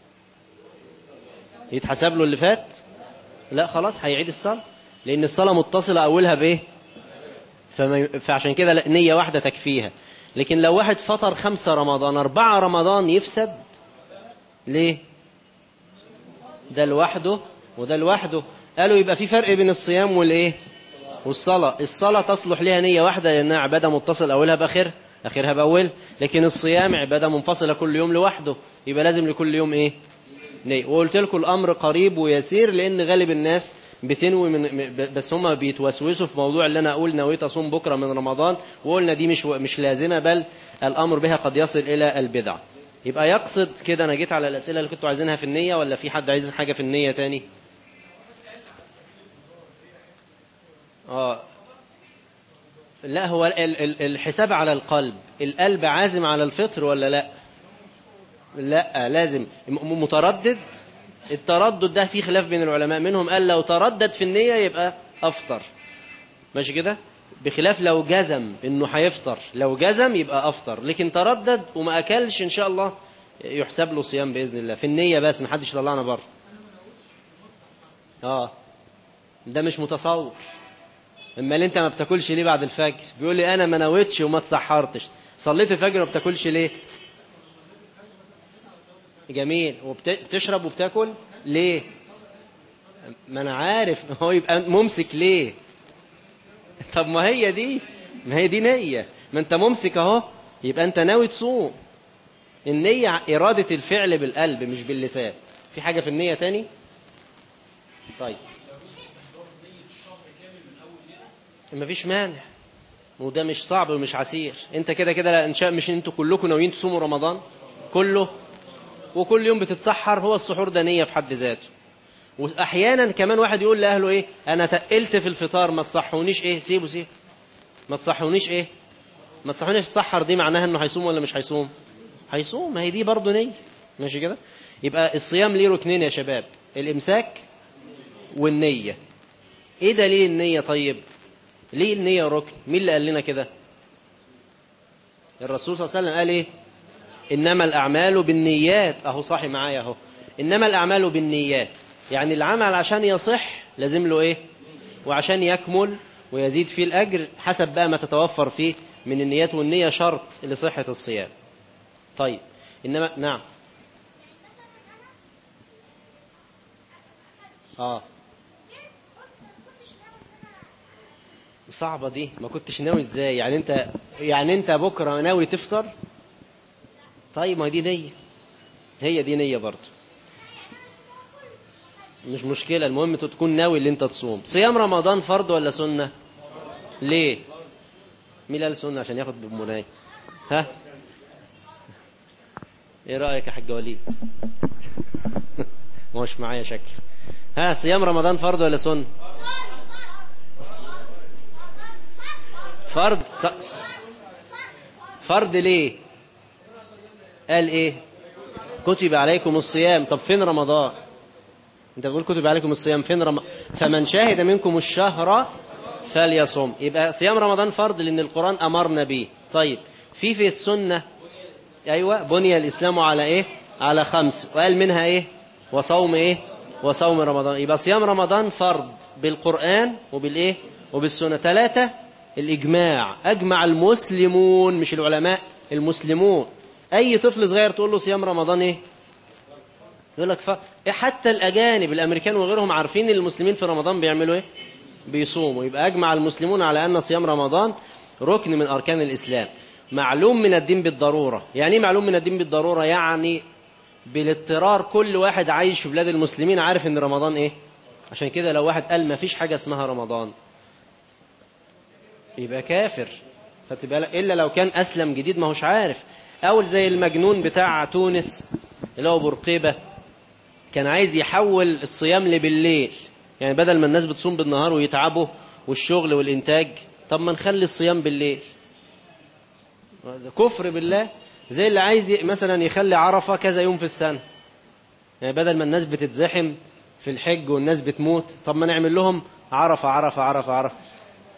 يتحسب له اللي فات لا خلاص هيعيد الصلاة لأن الصلاة متصلة أولها بإيه فما فعشان كده لا نية واحدة تكفيها لكن لو واحد فطر خمسة رمضان أربعة رمضان يفسد ليه ده لوحده وده لوحده قالوا يبقى في فرق بين الصيام والإيه والصلاة الصلاة تصلح لها نية واحدة لأنها عبادة متصل أولها بآخر آخرها بأول لكن الصيام عبادة منفصلة كل يوم لوحده يبقى لازم لكل يوم إيه نية وقلت لكم الأمر قريب ويسير لأن غالب الناس بتنوي من بس هم بيتوسوسوا في موضوع اللي أنا أقول نويت أصوم بكرة من رمضان وقلنا دي مش مش لازمة بل الأمر بها قد يصل إلى البدع يبقى يقصد كده أنا جيت على الأسئلة اللي كنتوا عايزينها في النية ولا في حد عايز حاجة في النية تاني آه لا هو ال- ال- الحساب على القلب القلب عازم على الفطر ولا لا لا لازم م- متردد التردد ده فيه خلاف بين العلماء منهم قال لو تردد في النية يبقى أفطر ماشي كده بخلاف لو جزم انه هيفطر لو جزم يبقى افطر لكن تردد وما اكلش ان شاء الله يحسب له صيام باذن الله في النيه بس ما حدش يطلعنا بره اه ده مش متصور اما اللي انت ما بتاكلش ليه بعد الفجر بيقول لي انا ما نويتش وما اتسحرتش صليت الفجر وما بتاكلش ليه جميل وبتشرب وبتاكل ليه ما انا عارف هو يبقى ممسك ليه طب ما هي دي ما هي دي نية ما انت ممسك اهو يبقى انت ناوي تصوم النية إرادة الفعل بالقلب مش باللسان في حاجة في النية تاني طيب ما فيش مانع وده مش صعب ومش عسير انت كده كده لا ان شاء مش انتوا كلكم ناويين تصوموا رمضان كله وكل يوم بتتسحر هو السحور ده نية في حد ذاته واحيانا كمان واحد يقول لاهله ايه انا تقلت في الفطار ما تصحونيش ايه سيبوا سيبوا ما تصحونيش ايه ما تصحونيش تسحر دي معناها انه هيصوم ولا مش هيصوم هيصوم ما هي دي برضه نية ماشي كده يبقى الصيام ليه ركنين يا شباب الامساك والنية ايه دليل النية طيب ليه النية ركن مين اللي قال لنا كده الرسول صلى الله عليه وسلم قال ايه انما الاعمال بالنيات اهو صاحي معايا اهو انما الاعمال بالنيات يعني العمل عشان يصح لازم له ايه وعشان يكمل ويزيد فيه الاجر حسب بقى ما تتوفر فيه من النيات والنية شرط لصحة الصيام طيب انما نعم اه صعبة دي ما كنتش ناوي ازاي يعني انت يعني انت بكرة ناوي تفطر طيب ما دي نية هي دي نية برضه مش مشكلة المهم تكون ناوي اللي انت تصوم صيام رمضان فرض ولا سنة ليه مين قال سنة عشان ياخد بمناي ها ايه رأيك يا حاج وليد مش معايا شكل ها صيام رمضان فرض ولا سنة فرض فرض ليه قال ايه كتب عليكم الصيام طب فين رمضان انت بتقول كتب عليكم الصيام فين رمضان فمن شاهد منكم الشهر فليصم يبقى صيام رمضان فرض لان القرآن امرنا به طيب في في السنة ايوه بني الاسلام على ايه على خمس وقال منها ايه وصوم ايه وصوم رمضان يبقى صيام رمضان فرض بالقرآن وبالايه وبالسنة ثلاثة الإجماع أجمع المسلمون مش العلماء المسلمون أي طفل صغير تقول له صيام رمضان إيه يقول لك ف... حتى الأجانب الأمريكان وغيرهم عارفين المسلمين في رمضان بيعملوا إيه بيصوموا يبقى أجمع المسلمون على أن صيام رمضان ركن من أركان الإسلام معلوم من الدين بالضرورة يعني إيه معلوم من الدين بالضرورة يعني بالاضطرار كل واحد عايش في بلاد المسلمين عارف ان رمضان ايه عشان كده لو واحد قال ما فيش حاجة اسمها رمضان يبقى كافر فتبقى إلا لو كان أسلم جديد ما هوش عارف أول زي المجنون بتاع تونس اللي هو برقيبة كان عايز يحول الصيام لبالليل يعني بدل ما الناس بتصوم بالنهار ويتعبوا والشغل والإنتاج طب ما نخلي الصيام بالليل كفر بالله زي اللي عايز مثلا يخلي عرفة كذا يوم في السنة يعني بدل ما الناس بتتزحم في الحج والناس بتموت طب ما نعمل لهم عرفة عرفة عرفة عرفة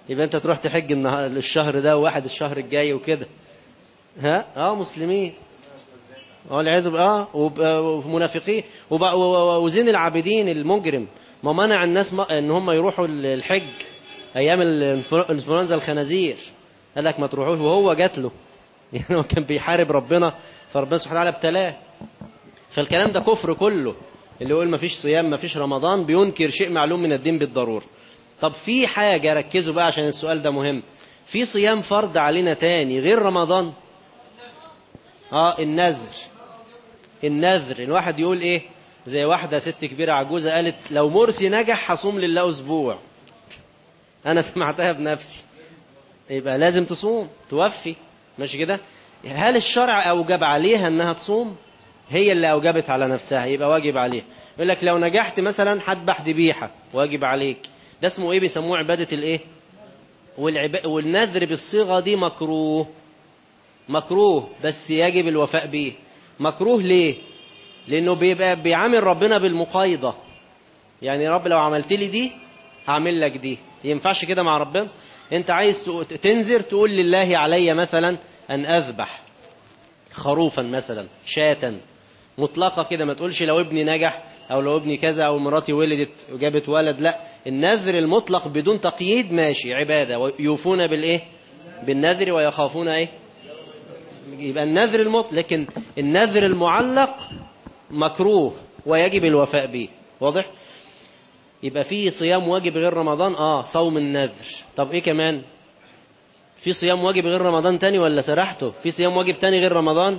يبقى انت تروح تحج النهار الشهر ده وواحد الشهر الجاي وكده ها اه مسلمين اه والعياذ بالله اه وب- ومنافقين وب- و- و- وزين العابدين المجرم ما منع الناس ما ان هم يروحوا الحج ايام الانفلو- الانفلونزا الخنازير قال لك ما تروحوش وهو جات له يعني هو كان بيحارب ربنا فربنا سبحانه وتعالى ابتلاه فالكلام ده كفر كله اللي يقول ما فيش صيام ما فيش رمضان بينكر شيء معلوم من الدين بالضرورة طب في حاجة ركزوا بقى عشان السؤال ده مهم في صيام فرض علينا تاني غير رمضان اه النذر النذر الواحد يقول ايه زي واحدة ست كبيرة عجوزة قالت لو مرسي نجح هصوم لله اسبوع انا سمعتها بنفسي يبقى لازم تصوم توفي ماشي كده هل الشرع اوجب عليها انها تصوم هي اللي اوجبت على نفسها يبقى واجب عليها يقول لك لو نجحت مثلا هذبح ذبيحه واجب عليك ده اسمه ايه بيسموه عباده الايه والعب... والنذر بالصيغه دي مكروه مكروه بس يجب الوفاء به مكروه ليه لانه بيبقى بيعامل ربنا بالمقايضه يعني يا رب لو عملت لي دي هعمل لك دي ينفعش كده مع ربنا انت عايز تق- تنذر تقول لله علي مثلا ان اذبح خروفا مثلا شاة مطلقة كده ما تقولش لو ابني نجح او لو ابني كذا او مراتي ولدت وجابت ولد لا النذر المطلق بدون تقييد ماشي عبادة ويوفون بالايه بالنذر ويخافون ايه يبقى النذر المطلق لكن النذر المعلق مكروه ويجب الوفاء به واضح يبقى في صيام واجب غير رمضان اه صوم النذر طب ايه كمان في صيام واجب غير رمضان تاني ولا سرحته في صيام واجب تاني غير رمضان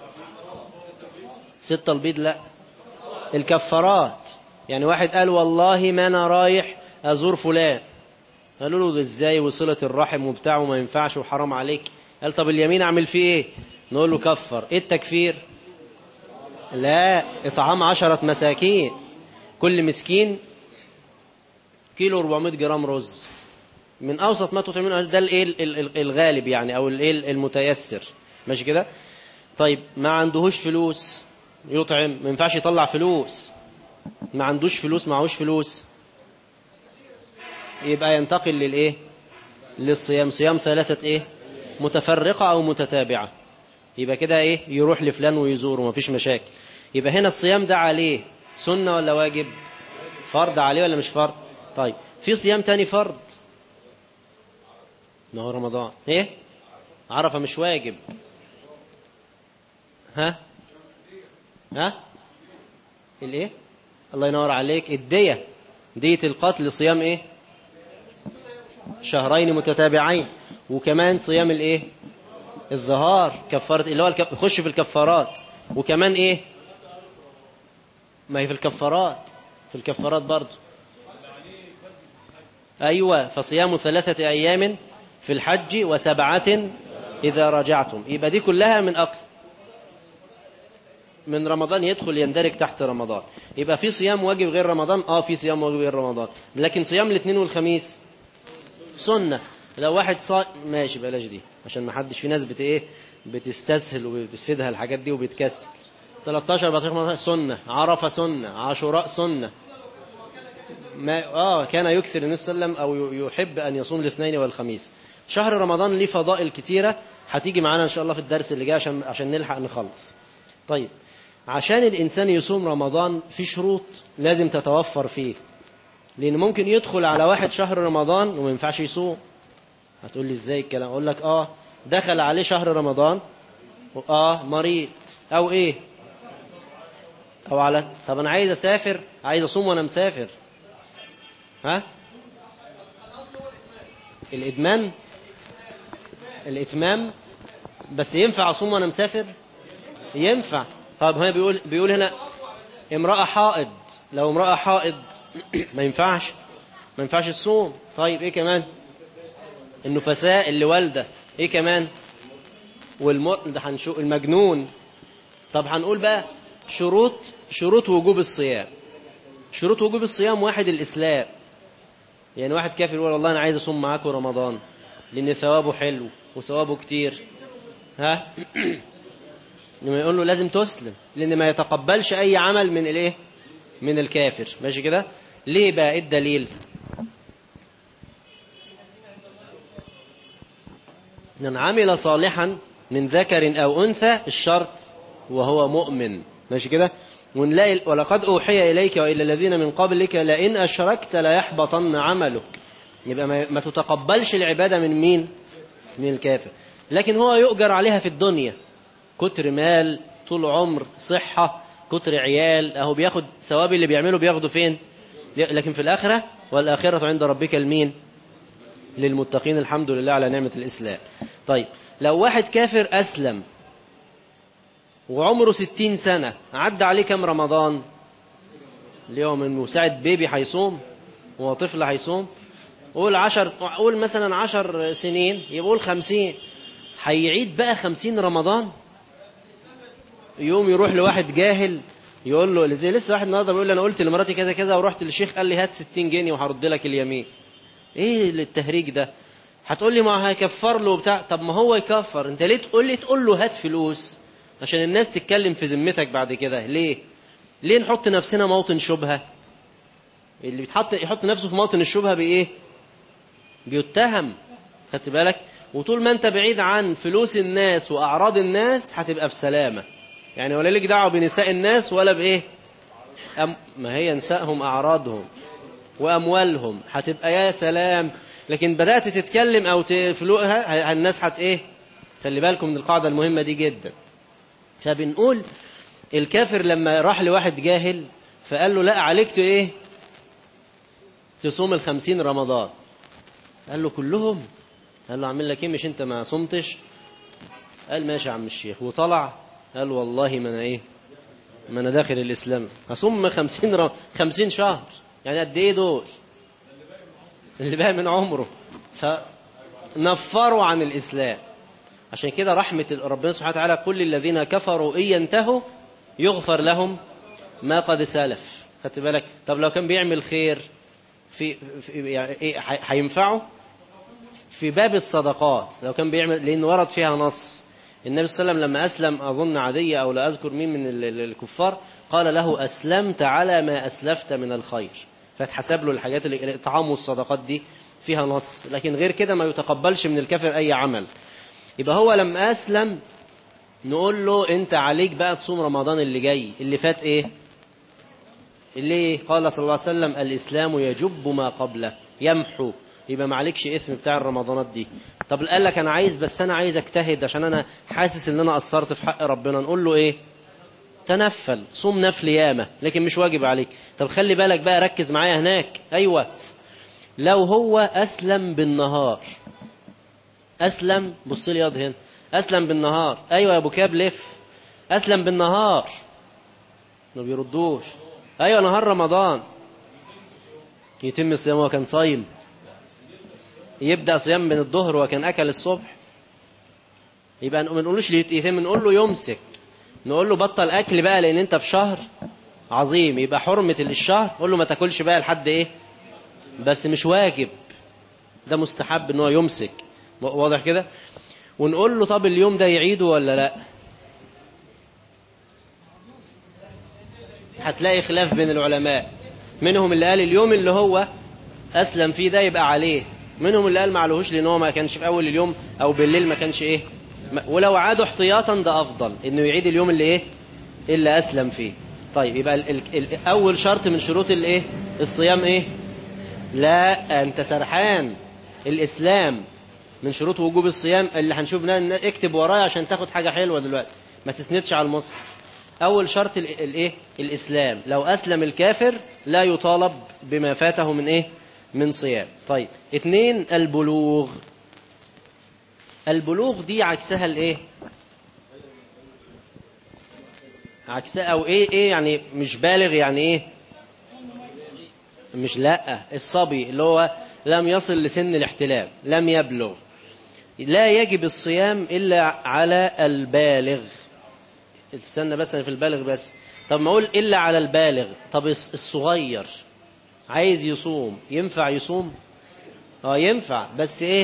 ستة البيض لا الكفارات يعني واحد قال والله ما انا رايح ازور فلان قالوا له ده ازاي وصلة الرحم وبتاع وما ينفعش وحرام عليك قال طب اليمين اعمل فيه ايه نقول له كفر ايه التكفير لا اطعام عشرة مساكين كل مسكين كيلو 400 جرام رز من اوسط ما تطعمون ده الايه ال- ال- الغالب يعني او الايه المتيسر ماشي كده طيب ما عندهوش فلوس يطعم ما ينفعش يطلع فلوس ما عندوش فلوس معهوش فلوس يبقى ينتقل للايه للصيام صيام ثلاثة ايه متفرقة او متتابعة يبقى كده ايه يروح لفلان ويزوره مفيش مشاكل يبقى هنا الصيام ده عليه سنة ولا واجب فرض عليه ولا مش فرض طيب في صيام تاني فرض ما هو رمضان ايه عرفة مش واجب ها ها الايه الله ينور عليك الدية دية القتل صيام ايه شهرين متتابعين وكمان صيام الايه الظهار كفارة اللي هو الك- يخش في الكفارات وكمان ايه ما هي في الكفارات في الكفارات برضه أيوة فصيام ثلاثة أيام في الحج وسبعة إذا رجعتم يبقى دي كلها من أقصى من رمضان يدخل يندرج تحت رمضان يبقى في صيام واجب غير رمضان اه في صيام واجب غير رمضان لكن صيام الاثنين والخميس سنة لو واحد صا ماشي بلاش دي عشان ما حدش في ناس بت ايه بتستسهل وبتفيدها الحاجات دي وبتكسل 13 14 15 سنة عرفة سنة عاشوراء سنة ما اه كان يكثر النبي صلى الله عليه وسلم او يحب ان يصوم الاثنين والخميس شهر رمضان ليه فضائل كتيرة هتيجي معانا ان شاء الله في الدرس اللي جاي عشان عشان نلحق نخلص طيب عشان الانسان يصوم رمضان في شروط لازم تتوفر فيه لان ممكن يدخل على واحد شهر رمضان وما ينفعش يصوم هتقول لي ازاي الكلام اقول لك اه دخل عليه شهر رمضان اه مريض او ايه او على طب انا عايز اسافر عايز اصوم وانا مسافر ها الادمان الاتمام بس ينفع اصوم وانا مسافر ينفع طب هنا بيقول بيقول هنا امرأة حائض لو امرأة حائض ما ينفعش ما ينفعش تصوم طيب ايه كمان النفساء اللي والدة ايه كمان والم... ده هنشوف المجنون طب هنقول بقى شروط شروط وجوب الصيام شروط وجوب الصيام واحد الإسلام يعني واحد كافر يقول والله أنا عايز أصوم معاكم رمضان لأن ثوابه حلو وثوابه كتير ها لما يقول له لازم تسلم لأن ما يتقبلش أي عمل من الإيه من الكافر ماشي كده ليه بقى إيه الدليل من عمل صالحا من ذكر أو أنثى الشرط وهو مؤمن ماشي كده ونلاقي ولقد أوحي إليك وإلى الذين من قبلك لئن أشركت ليحبطن عملك يبقى ما, ما تتقبلش العبادة من مين من الكافر لكن هو يؤجر عليها في الدنيا كتر مال طول عمر صحة كتر عيال أهو بياخد ثواب اللي بيعمله بياخده فين لكن في الآخرة والآخرة عند ربك المين للمتقين الحمد لله على نعمة الإسلام طيب لو واحد كافر أسلم وعمره ستين سنة عدى عليه كم رمضان اليوم انه ساعد بيبي هيصوم وهو طفل هيصوم قول عشر قول مثلا عشر سنين يقول خمسين هيعيد بقى خمسين رمضان يوم يروح لواحد جاهل يقول له زي لسه واحد النهارده بيقول لي انا قلت لمراتي كذا كذا ورحت للشيخ قال لي هات 60 جنيه وهرد لك اليمين ايه التهريج ده هتقول لي ما هيكفر له بتاع طب ما هو يكفر انت ليه تقول لي تقول له هات فلوس عشان الناس تتكلم في ذمتك بعد كده ليه ليه نحط نفسنا موطن شبهه اللي بيتحط يحط نفسه في موطن الشبهه بايه بيتهم خدت بالك وطول ما انت بعيد عن فلوس الناس واعراض الناس هتبقى بسلامه يعني ولا ليك دعوه بنساء الناس ولا بايه أم ما هي نسائهم اعراضهم واموالهم هتبقى يا سلام لكن بدات تتكلم او تفلقها الناس هت ايه خلي بالكم من القاعده المهمه دي جدا فبنقول الكافر لما راح لواحد جاهل فقال له لا عليك ايه تصوم الخمسين رمضان قال له كلهم قال له اعمل لك ايه مش انت ما صمتش قال ماشي يا عم الشيخ وطلع قال والله ما انا ايه ما انا داخل الاسلام هصوم خمسين ر... خمسين شهر يعني قد ايه دول اللي باقي من عمره فنفروا عن الاسلام عشان كده رحمة ربنا سبحانه وتعالى كل الذين كفروا إن ينتهوا يغفر لهم ما قد سلف خدت بالك طب لو كان بيعمل خير في, في يعني ايه هينفعه في باب الصدقات لو كان بيعمل لأن ورد فيها نص النبي صلى الله عليه وسلم لما أسلم أظن عدية أو لا أذكر مين من الكفار قال له أسلمت على ما أسلفت من الخير فاتحسب له الحاجات اللي الإطعام والصدقات دي فيها نص لكن غير كده ما يتقبلش من الكافر أي عمل يبقى هو لما أسلم نقول له أنت عليك بقى تصوم رمضان اللي جاي اللي فات إيه اللي قال صلى الله عليه وسلم الإسلام يجب ما قبله يمحو يبقى ما عليكش إثم بتاع الرمضانات دي طب قال لك أنا عايز بس أنا عايز أجتهد عشان أنا حاسس إن أنا قصرت في حق ربنا نقول له إيه تنفل صوم نفل ياما لكن مش واجب عليك طب خلي بالك بقى ركز معايا هناك أيوة لو هو أسلم بالنهار أسلم بص لي ياض هنا أسلم بالنهار أيوة يا أبو كاب لف أسلم بالنهار ما بيردوش أيوة نهار رمضان يتم الصيام وكان صايم يبدأ صيام من الظهر وكان أكل الصبح يبقى ما نقولوش يتم نقول له يمسك نقول له بطل أكل بقى لأن أنت في شهر عظيم يبقى حرمة الشهر قول له ما تاكلش بقى لحد إيه بس مش واجب ده مستحب ان هو يمسك واضح كده ونقول له طب اليوم ده يعيده ولا لا هتلاقي خلاف بين العلماء منهم اللي قال اليوم اللي هو أسلم فيه ده يبقى عليه منهم اللي قال ما عليهوش لأن هو ما كانش في أول اليوم أو بالليل ما كانش إيه ولو عادوا احتياطا ده أفضل إنه يعيد اليوم اللي إيه اللي أسلم فيه طيب يبقى ال ال ال أول شرط من شروط الإيه الصيام إيه لا أنت سرحان الإسلام من شروط وجوب الصيام اللي هنشوف اكتب ورايا عشان تاخد حاجة حلوة دلوقتي ما تسندش على المصحف أول شرط الإيه الإسلام لو أسلم الكافر لا يطالب بما فاته من إيه من صيام طيب اثنين البلوغ البلوغ دي عكسها الإيه عكسها أو إيه إيه يعني مش بالغ يعني إيه مش لا الصبي اللي هو لم يصل لسن الاحتلام لم يبلغ لا يجب الصيام إلا على البالغ استنى بس في البالغ بس طب ما أقول إلا على البالغ طب الصغير عايز يصوم ينفع يصوم اه ينفع بس ايه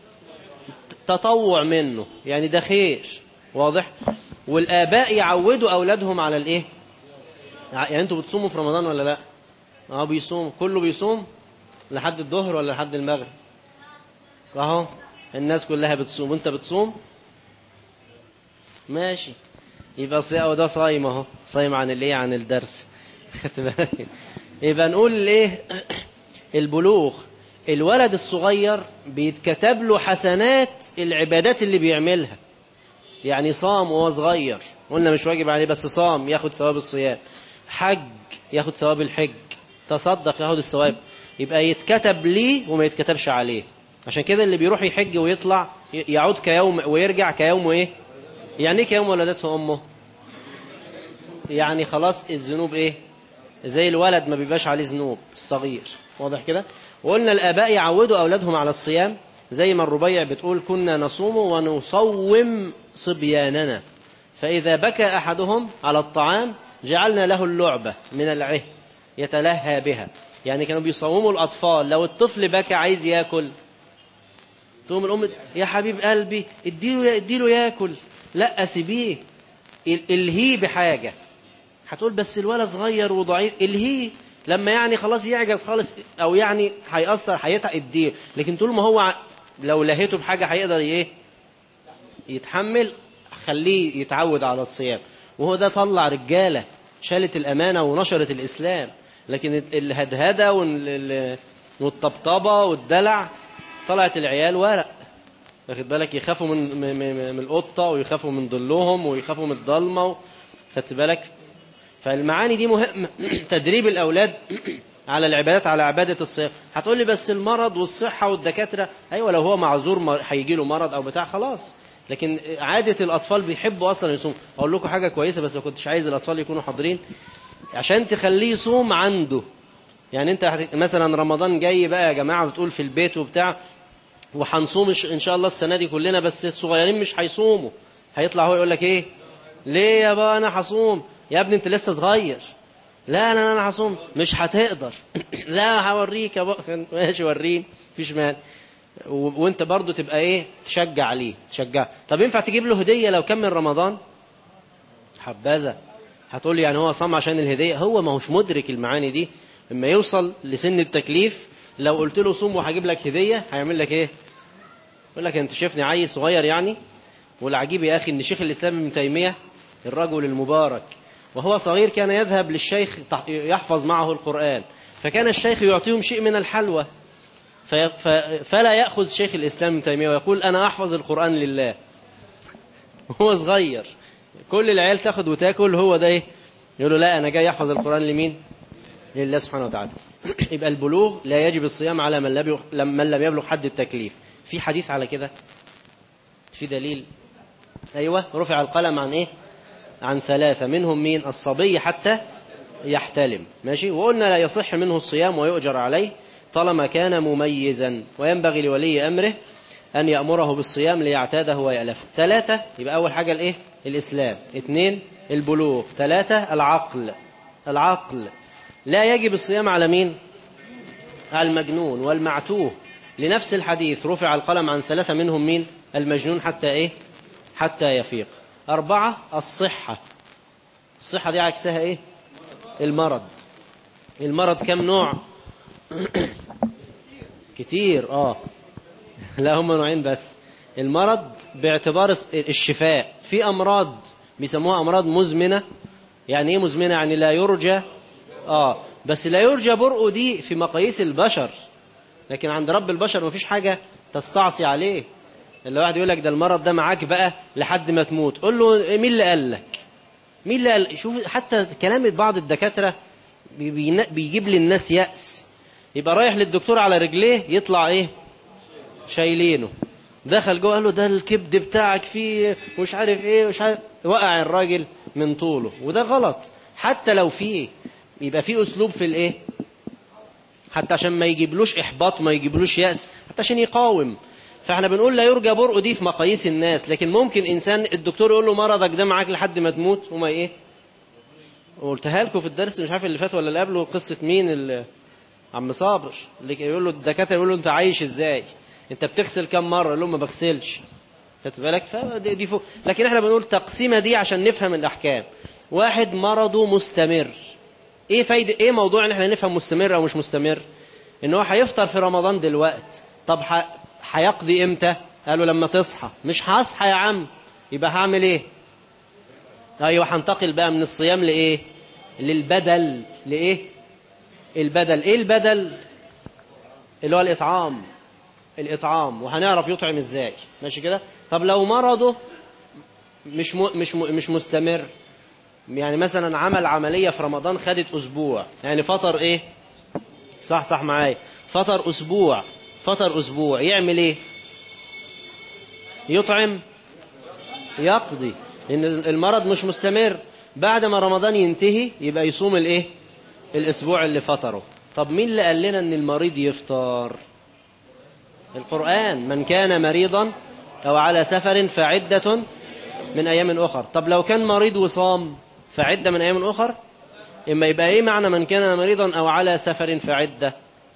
تطوع منه يعني ده خير واضح والآباء يعودوا أولادهم على الايه يعني انتوا بتصوموا في رمضان ولا لا اه بيصوم كله بيصوم لحد الظهر ولا لحد المغرب اهو الناس كلها بتصوم وانت بتصوم ماشي يبقى صيام ده صايم اهو صايم عن الايه عن الدرس خدت بالك يبقى نقول الايه البلوغ الولد الصغير بيتكتب له حسنات العبادات اللي بيعملها يعني صام وهو صغير قلنا مش واجب عليه بس صام ياخد ثواب الصيام حج ياخد ثواب الحج تصدق ياخد الثواب يبقى يتكتب ليه وما يتكتبش عليه عشان كده اللي بيروح يحج ويطلع يعود كيوم ويرجع كيوم ايه يعني ايه كيوم ولدته امه يعني خلاص الذنوب ايه زي الولد ما بيبقاش عليه ذنوب الصغير واضح كده وقلنا الاباء يعودوا اولادهم على الصيام زي ما الربيع بتقول كنا نصوم ونصوم صبياننا فاذا بكى احدهم على الطعام جعلنا له اللعبه من العه يتلهى بها يعني كانوا بيصوموا الاطفال لو الطفل بكى عايز ياكل تقوم الام يا حبيب قلبي اديله اديله ياكل لا سيبيه الهيه بحاجه هتقول بس الولد صغير وضعيف الهيه لما يعني خلاص يعجز خالص او يعني هيأثر هيتعب اديه لكن طول ما هو لو لهيته بحاجه هيقدر ايه يتحمل خليه يتعود على الصيام وهو ده طلع رجاله شالت الامانه ونشرت الاسلام لكن الهدهده والطبطبه والدلع طلعت العيال ورق واخد بالك يخافوا من من, من القطه ويخافوا من ظلهم ويخافوا من الضلمه خدت بالك فالمعاني دي مهمه تدريب الاولاد على العبادات على عباده الصيام هتقول لي بس المرض والصحه والدكاتره ايوه لو هو معذور هيجي له مرض او بتاع خلاص لكن عادة الأطفال بيحبوا أصلا يصوم أقول لكم حاجة كويسة بس ما كنتش عايز الأطفال يكونوا حاضرين عشان تخليه يصوم عنده يعني أنت مثلا رمضان جاي بقى يا جماعة بتقول في البيت وبتاع وهنصوم إن شاء الله السنة دي كلنا بس الصغيرين مش هيصوموا هيطلع هو يقول لك إيه ليه يا بابا أنا هصوم يا ابني أنت لسه صغير لا لا أنا هصوم مش هتقدر لا هوريك يا بابا ماشي وريني مفيش مانع وانت برضو تبقى ايه تشجع عليه تشجع طب ينفع تجيب له هديه لو كمل رمضان حبذا هتقول لي يعني هو صام عشان الهديه هو ما هوش مدرك المعاني دي لما يوصل لسن التكليف لو قلت له صوم وهجيب لك هديه هيعمل لك ايه يقول لك انت شايفني عيل صغير يعني والعجيب يا اخي ان شيخ الاسلام ابن تيميه الرجل المبارك وهو صغير كان يذهب للشيخ يحفظ معه القران فكان الشيخ يعطيهم شيء من الحلوى فلا يأخذ شيخ الإسلام ابن تيمية ويقول أنا أحفظ القرآن لله هو صغير كل العيال تاخد وتاكل هو ده إيه يقول له لا أنا جاي أحفظ القرآن لمين لله سبحانه وتعالى يبقى البلوغ لا يجب الصيام على من لم من لم يبلغ حد التكليف في حديث على كده في دليل أيوة رفع القلم عن إيه عن ثلاثة منهم مين الصبي حتى يحتلم ماشي وقلنا لا يصح منه الصيام ويؤجر عليه طالما كان مميزا وينبغي لولي أمره أن يأمره بالصيام ليعتاده ويألفه ثلاثة يبقى أول حاجة الإيه؟ الإسلام اثنين البلوغ ثلاثة العقل العقل لا يجب الصيام على مين على المجنون والمعتوه لنفس الحديث رفع القلم عن ثلاثة منهم مين المجنون حتى إيه حتى يفيق أربعة الصحة الصحة دي عكسها إيه المرض المرض كم نوع كتير اه لا هم نوعين بس المرض باعتبار الشفاء في امراض بيسموها امراض مزمنه يعني ايه مزمنه يعني لا يرجى اه بس لا يرجى برؤه دي في مقاييس البشر لكن عند رب البشر مفيش حاجه تستعصي عليه اللي واحد يقول لك ده المرض ده معاك بقى لحد ما تموت قول له مين اللي قال لك مين اللي قال شوف حتى كلام بعض الدكاتره بيجيب للناس يأس يبقى رايح للدكتور على رجليه يطلع ايه شايلينه دخل جوه قال له ده الكبد بتاعك فيه مش عارف ايه مش عارف وقع الراجل من طوله وده غلط حتى لو فيه يبقى فيه اسلوب في الايه حتى عشان ما يجيبلوش احباط ما يجيبلوش يأس حتى عشان يقاوم فاحنا بنقول لا يرجى برء دي في مقاييس الناس لكن ممكن انسان الدكتور يقول له مرضك ده معاك لحد ما تموت وما ايه قلتها لكم في الدرس مش عارف اللي فات ولا اللي قبله قصه مين اللي عم صابر اللي يقول له الدكاتره يقول له انت عايش ازاي انت بتغسل كم مره يقول له ما بغسلش خدت بالك فدي دي فوق لكن احنا بنقول تقسيمه دي عشان نفهم الاحكام واحد مرضه مستمر ايه فايده ايه موضوع ان احنا نفهم مستمر او مش مستمر ان هو هيفطر في رمضان دلوقت طب هيقضي امتى قالوا لما تصحى مش هصحى يا عم يبقى هعمل ايه ايوه هنتقل بقى من الصيام لايه للبدل لايه البدل ايه البدل اللي هو الاطعام الاطعام وهنعرف يطعم ازاي ماشي كده طب لو مرضه مش م... مش م... مش مستمر يعني مثلا عمل عمليه في رمضان خدت اسبوع يعني فطر ايه صح صح معايا فطر اسبوع فطر اسبوع يعمل ايه يطعم يقضي لان المرض مش مستمر بعد ما رمضان ينتهي يبقى يصوم الايه الاسبوع اللي فطره طب مين اللي قال لنا ان المريض يفطر القرآن من كان مريضا أو على سفر فعدة من أيام أخر طب لو كان مريض وصام فعدة من أيام أخر إما يبقى إيه معنى من كان مريضا أو على سفر فعدة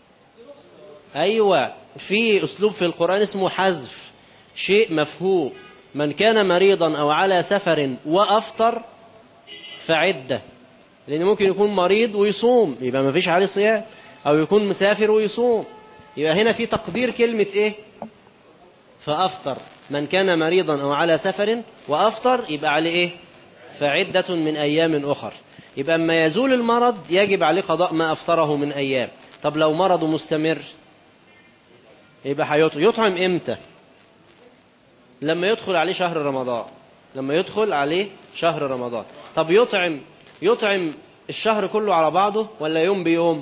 أيوة في أسلوب في القرآن اسمه حذف شيء مفهوم من كان مريضا أو على سفر وأفطر فعدة لأن ممكن يكون مريض ويصوم يبقى ما فيش عليه صيام أو يكون مسافر ويصوم يبقى هنا في تقدير كلمة إيه فأفطر من كان مريضا أو على سفر وأفطر يبقى عليه إيه فعدة من أيام أخر يبقى أما يزول المرض يجب عليه قضاء ما أفطره من أيام طب لو مرضه مستمر يبقى هيطعم يطعم إمتى لما يدخل عليه شهر رمضان لما يدخل عليه شهر رمضان طب يطعم يطعم الشهر كله على بعضه ولا يوم بيوم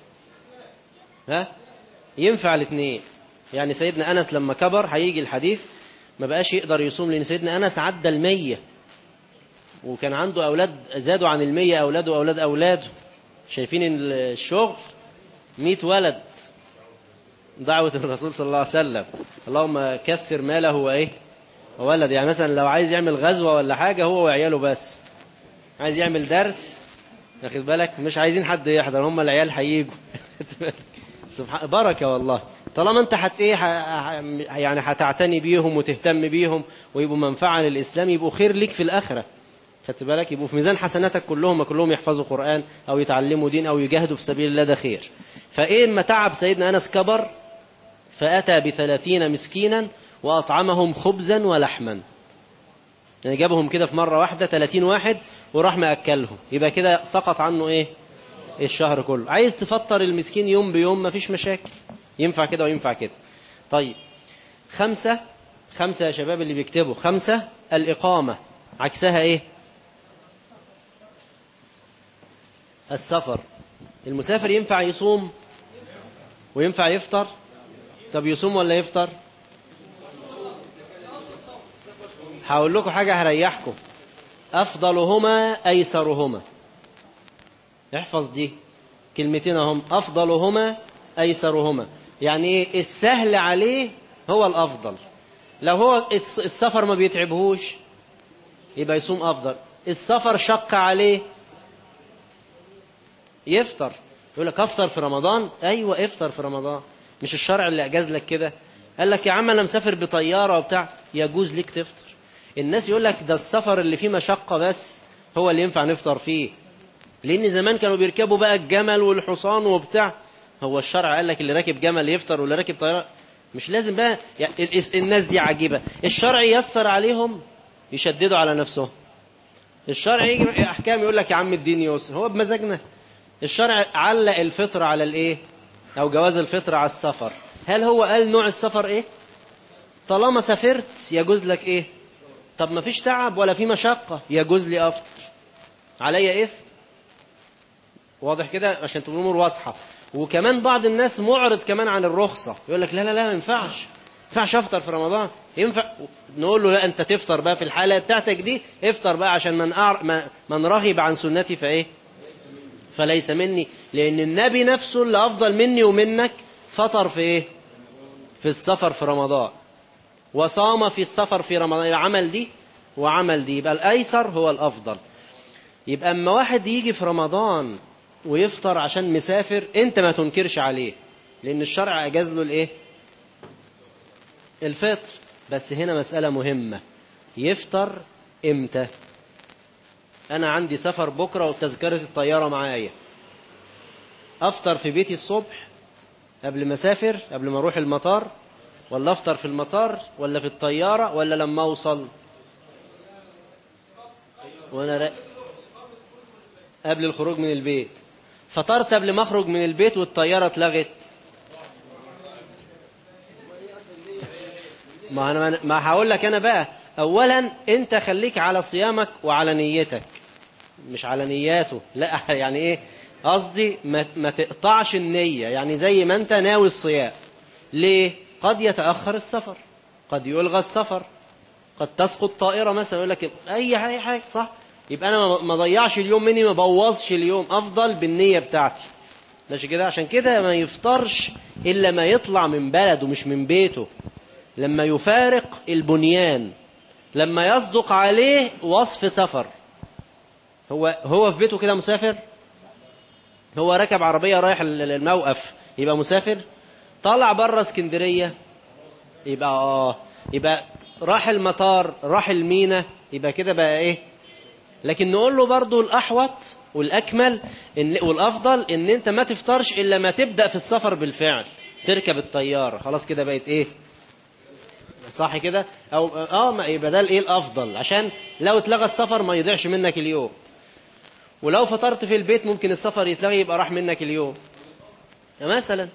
ها ينفع الاثنين يعني سيدنا أنس لما كبر هيجي الحديث ما بقاش يقدر يصوم لأن سيدنا أنس عدى المية وكان عنده أولاد زادوا عن المية أولاده وأولاد أولاده شايفين الشغل مئة ولد دعوة الرسول صلى الله عليه وسلم اللهم كثر ماله وإيه وولد يعني مثلا لو عايز يعمل غزوة ولا حاجة هو وعياله بس عايز يعمل درس واخد بالك مش عايزين حد يحضر هم العيال هيجوا سبحان بركة والله طالما انت حت ايه يعني هتعتني بيهم وتهتم بيهم ويبقوا منفعة للإسلام يبقوا خير ليك في الآخرة خدت بالك يبقوا في ميزان حسناتك كلهم كلهم يحفظوا قرآن أو يتعلموا دين أو يجاهدوا في سبيل الله ده خير فإيه ما تعب سيدنا أنس كبر فأتى بثلاثين مسكينا وأطعمهم خبزا ولحما يعني جابهم كده في مرة واحدة ثلاثين واحد وراح مأكلهم يبقى كده سقط عنه إيه الشهر كله عايز تفطر المسكين يوم بيوم مفيش مشاكل ينفع كده وينفع كده طيب خمسة خمسة يا شباب اللي بيكتبوا خمسة الإقامة عكسها إيه السفر المسافر ينفع يصوم وينفع يفطر طب يصوم ولا يفطر هقول لكم حاجة هريحكم أفضلهما أيسرهما احفظ دي كلمتين هم أفضلهما أيسرهما يعني إيه السهل عليه هو الأفضل لو هو السفر ما بيتعبهوش يبقى يصوم أفضل السفر شق عليه يفطر يقول لك أفطر في رمضان أيوة افطر في رمضان مش الشرع اللي أجاز لك كده قال لك يا عم أنا مسافر بطيارة وبتاع يجوز ليك تفطر الناس يقول لك ده السفر اللي فيه مشقة بس هو اللي ينفع نفطر فيه لأن زمان كانوا بيركبوا بقى الجمل والحصان وبتاع هو الشرع قال لك اللي راكب جمل يفطر واللي راكب طيارة مش لازم بقى يعني الناس دي عجيبة الشرع يسر عليهم يشددوا على نفسهم الشرع يجي أحكام يقول لك يا عم الدين يسر هو بمزاجنا الشرع علق الفطر على الايه أو جواز الفطر على السفر هل هو قال نوع السفر ايه طالما سافرت يجوز لك ايه طب ما فيش تعب ولا في مشقة يجوز لي أفطر علي إثم واضح كده عشان تبقى الأمور واضحة وكمان بعض الناس معرض كمان عن الرخصة يقول لك لا لا لا ما ينفعش ما ينفعش افطر في رمضان ينفع نقول له لا انت تفطر بقى في الحالة بتاعتك دي افطر بقى عشان من أعر... من رغب عن سنتي فايه فليس مني لان النبي نفسه اللي افضل مني ومنك فطر في ايه في السفر في رمضان وصام في السفر في رمضان يبقى عمل دي وعمل دي يبقى الايسر هو الافضل يبقى اما واحد يجي في رمضان ويفطر عشان مسافر انت ما تنكرش عليه لان الشرع اجاز له الايه الفطر بس هنا مسألة مهمة يفطر امتى انا عندي سفر بكرة وتذكرة الطيارة معايا افطر في بيتي الصبح قبل ما اسافر قبل ما اروح المطار ولا افطر في المطار ولا في الطيارة ولا لما اوصل وانا را... قبل الخروج من البيت فطرت قبل ما اخرج من البيت والطيارة اتلغت ما انا ما هقول لك انا بقى اولا انت خليك على صيامك وعلى نيتك مش على نياته لا يعني ايه قصدي ما, ما تقطعش النية يعني زي ما انت ناوي الصيام ليه قد يتأخر السفر قد يلغى السفر قد تسقط طائرة مثلا يقول لك اي حاجة, حاجة صح يبقى انا ما ضيعش اليوم مني ما بوظش اليوم افضل بالنية بتاعتي ماشي كده عشان كده ما يفطرش الا ما يطلع من بلده مش من بيته لما يفارق البنيان لما يصدق عليه وصف سفر هو هو في بيته كده مسافر هو ركب عربية رايح الموقف يبقى مسافر طلع بره اسكندرية يبقى اه يبقى راح المطار راح المينا يبقى كده بقى ايه لكن نقول له برضو الأحوط والأكمل إن والأفضل إن أنت ما تفطرش إلا ما تبدأ في السفر بالفعل تركب الطيارة خلاص كده بقت إيه صح كده أو آه ما يبقى ده الإيه الأفضل عشان لو اتلغى السفر ما يضيعش منك اليوم ولو فطرت في البيت ممكن السفر يتلغي يبقى راح منك اليوم مثلا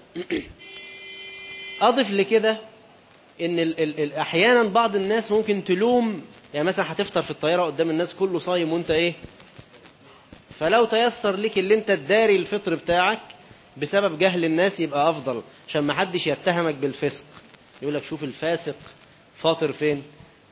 أضف لكده إن ال ال ال أحيانا بعض الناس ممكن تلوم يعني مثلا هتفطر في الطيارة قدام الناس كله صايم وانت ايه فلو تيسر لك اللي انت تداري الفطر بتاعك بسبب جهل الناس يبقى افضل عشان ما حدش يتهمك بالفسق يقول لك شوف الفاسق فاطر فين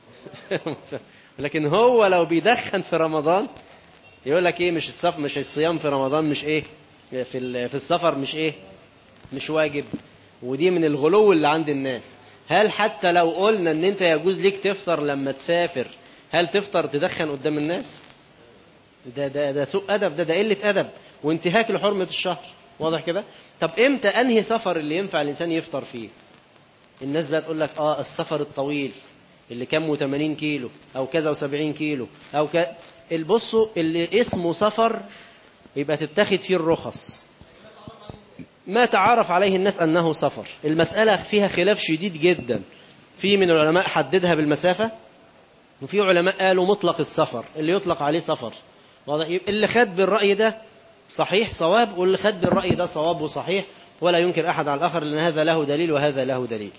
لكن هو لو بيدخن في رمضان يقول لك ايه مش الصف مش الصيام في رمضان مش ايه في في السفر مش ايه مش واجب ودي من الغلو اللي عند الناس هل حتى لو قلنا ان انت يجوز ليك تفطر لما تسافر هل تفطر تدخن قدام الناس ده ده ده سوء ادب ده ده قله ادب وانتهاك لحرمه الشهر واضح كده طب امتى انهي سفر اللي ينفع الانسان يفطر فيه الناس بقى تقول لك اه السفر الطويل اللي كمه 80 كيلو او كذا و70 كيلو او ك... البصوا اللي اسمه سفر يبقى تتخذ فيه الرخص ما تعارف عليه الناس أنه سفر المسألة فيها خلاف شديد جدا في من العلماء حددها بالمسافة وفي علماء قالوا مطلق السفر اللي يطلق عليه سفر اللي خد بالرأي ده صحيح صواب واللي خد بالرأي ده صواب وصحيح ولا ينكر أحد على الآخر لأن هذا له دليل وهذا له دليل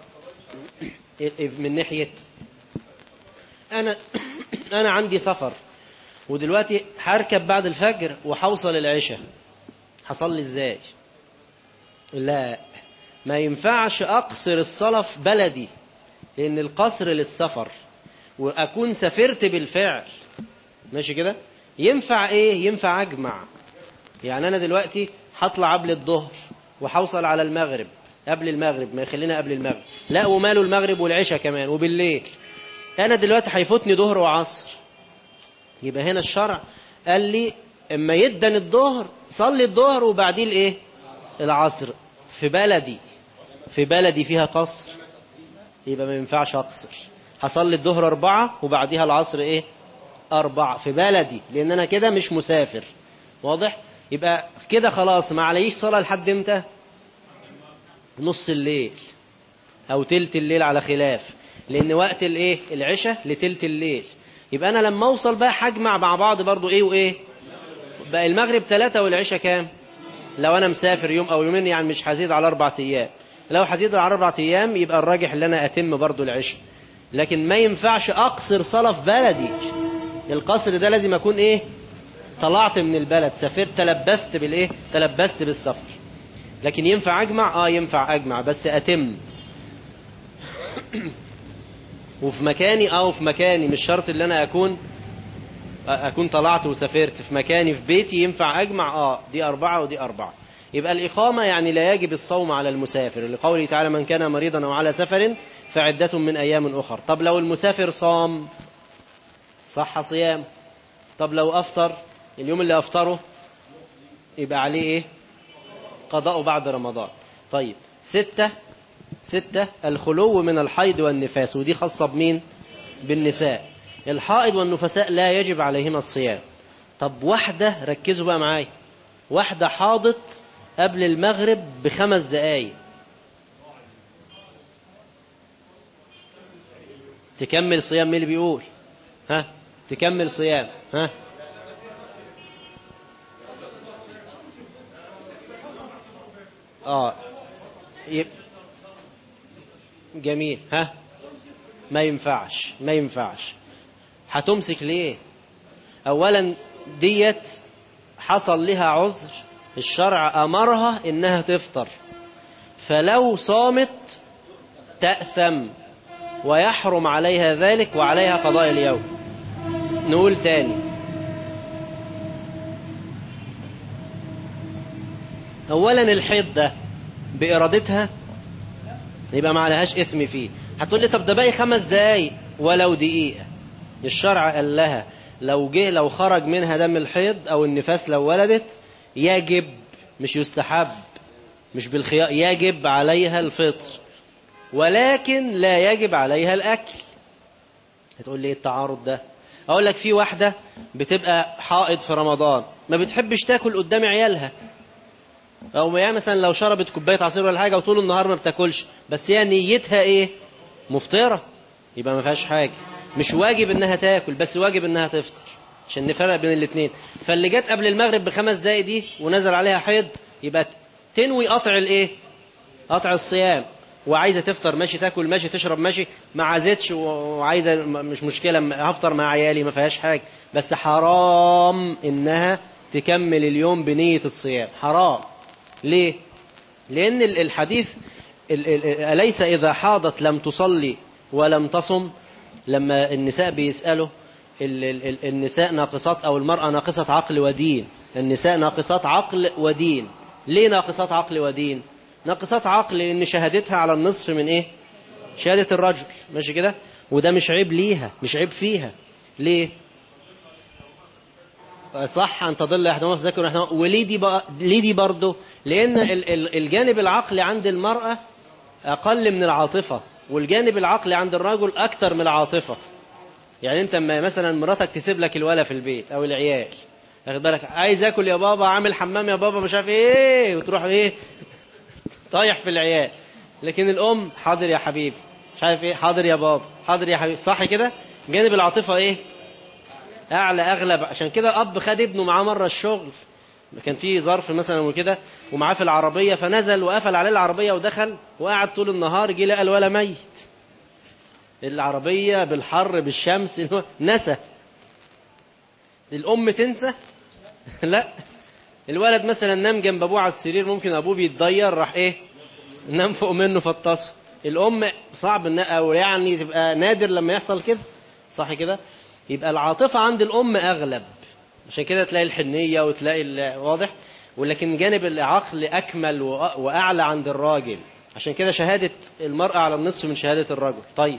من ناحية أنا أنا عندي سفر ودلوقتي هركب بعد الفجر وحوصل العشاء حصل لي ازاي لا ما ينفعش أقصر الصلاة في بلدي لأن القصر للسفر وأكون سافرت بالفعل ماشي كده ينفع إيه ينفع أجمع يعني أنا دلوقتي هطلع قبل الظهر وحوصل على المغرب قبل المغرب ما يخلينا قبل المغرب لا وماله المغرب والعشاء كمان وبالليل أنا دلوقتي هيفوتني ظهر وعصر يبقى هنا الشرع قال لي اما يدن الظهر صلي الظهر وبعديه الايه العصر في بلدي في بلدي فيها قصر يبقى ما ينفعش اقصر هصلي الظهر أربعة وبعديها العصر ايه أربعة في بلدي لأن أنا كده مش مسافر واضح يبقى كده خلاص ما عليش صلاة لحد امتى نص الليل أو تلت الليل على خلاف لأن وقت الايه العشاء لتلت الليل يبقى أنا لما أوصل بقى هجمع مع بعض برضو إيه وإيه بقى المغرب ثلاثة والعشاء كام لو أنا مسافر يوم أو يومين يعني مش هزيد على أربع أيام لو هزيد على أربع أيام يبقى الراجح اللي أنا أتم برضو العشاء لكن ما ينفعش أقصر صلاة في بلدي القصر ده لازم أكون إيه طلعت من البلد سافرت تلبست بالإيه تلبست بالسفر لكن ينفع أجمع آه ينفع أجمع بس أتم وفي مكاني اه في مكاني مش شرط ان انا اكون اكون طلعت وسافرت في مكاني في بيتي ينفع اجمع اه دي اربعة ودي اربعة يبقى الاقامة يعني لا يجب الصوم على المسافر لقوله تعالى من كان مريضا او على سفر فعدة من ايام اخر طب لو المسافر صام صح صيام طب لو افطر اليوم اللي افطره يبقى عليه ايه قضاء بعد رمضان طيب ستة ستة الخلو من الحيض والنفاس ودي خاصة بمين بالنساء الحائض والنفساء لا يجب عليهما الصيام طب واحدة ركزوا بقى معايا واحدة حاضت قبل المغرب بخمس دقايق تكمل صيام مين اللي بيقول ها تكمل صيام ها اه يب... جميل ها ما ينفعش ما ينفعش هتمسك ليه اولا ديت حصل لها عذر الشرع امرها انها تفطر فلو صامت تأثم ويحرم عليها ذلك وعليها قضاء اليوم نقول تاني اولا الحيض ده بارادتها يبقى ما عليهاش اثم فيه هتقول لي طب ده باقي خمس دقايق ولو دقيقه الشرع قال لها لو جه لو خرج منها دم الحيض او النفاس لو ولدت يجب مش يستحب مش بالخيار يجب عليها الفطر ولكن لا يجب عليها الاكل هتقول لي ايه التعارض ده اقول لك في واحده بتبقى حائض في رمضان ما بتحبش تاكل قدام عيالها او يعني مثلا لو شربت كوبايه عصير ولا حاجه وطول النهار ما بتاكلش بس هي نيتها ايه مفطره يبقى ما فيهاش حاجه مش واجب انها تاكل بس واجب انها تفطر عشان نفرق بين الاثنين فاللي جت قبل المغرب بخمس دقايق دي ونزل عليها حيض يبقى تنوي قطع الايه قطع الصيام وعايزه تفطر ماشي تاكل ماشي تشرب ماشي ما عايزتش وعايزه مش مشكله هفطر مع عيالي ما فيهاش حاجه بس حرام انها تكمل اليوم بنيه الصيام حرام ليه لان الحديث اليس اذا حاضت لم تصلي ولم تصم لما النساء بيسالوا النساء ناقصات او المراه ناقصه عقل ودين النساء ناقصات عقل ودين ليه ناقصات عقل ودين ناقصات عقل لان شهادتها على النصف من ايه شهاده الرجل ماشي كده وده مش عيب ليها مش عيب فيها ليه صح ان تضل احدهما في ذكر احدهما وليه دي بقى ليه دي برضه لان الجانب العقلي عند المراه اقل من العاطفه والجانب العقلي عند الرجل اكتر من العاطفه يعني انت لما مثلا مراتك تسيب لك الولا في البيت او العيال واخد بالك عايز اكل يا بابا عامل حمام يا بابا مش عارف ايه وتروح ايه طايح في العيال لكن الام حاضر يا حبيبي مش عارف ايه حاضر يا بابا حاضر يا حبيبي صح كده جانب العاطفه ايه اعلى اغلب عشان كده الاب خد ابنه معاه مره الشغل كان في ظرف مثلا وكده ومعاه في العربيه فنزل وقفل عليه العربيه ودخل وقعد طول النهار جه لقى الولا ميت العربيه بالحر بالشمس نسى الام تنسى لا الولد مثلا نام جنب ابوه على السرير ممكن ابوه بيتضير راح ايه نام فوق منه فاتصل الام صعب ان او يعني تبقى نادر لما يحصل كده صح كده يبقى العاطفه عند الام اغلب عشان كده تلاقي الحنيه وتلاقي واضح ولكن جانب العقل اكمل واعلى عند الراجل عشان كده شهاده المراه على النصف من شهاده الرجل طيب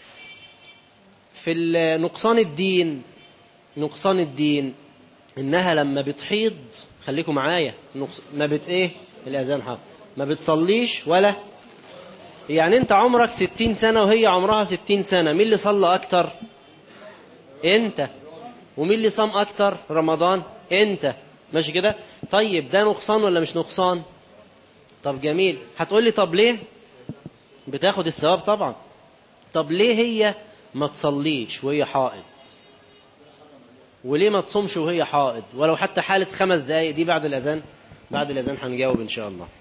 في نقصان الدين نقصان الدين انها لما بتحيض خليكم معايا ما بت ايه الاذان حاضر ما بتصليش ولا يعني انت عمرك ستين سنة وهي عمرها ستين سنة مين اللي صلى اكتر انت ومين اللي صام اكتر رمضان انت ماشي كده طيب ده نقصان ولا مش نقصان طب جميل هتقول لي طب ليه بتاخد الثواب طبعا طب ليه هي ما تصليش وهي حائض وليه ما تصومش وهي حائض ولو حتى حالة خمس دقايق دي بعد الأذان بعد الأذان هنجاوب إن شاء الله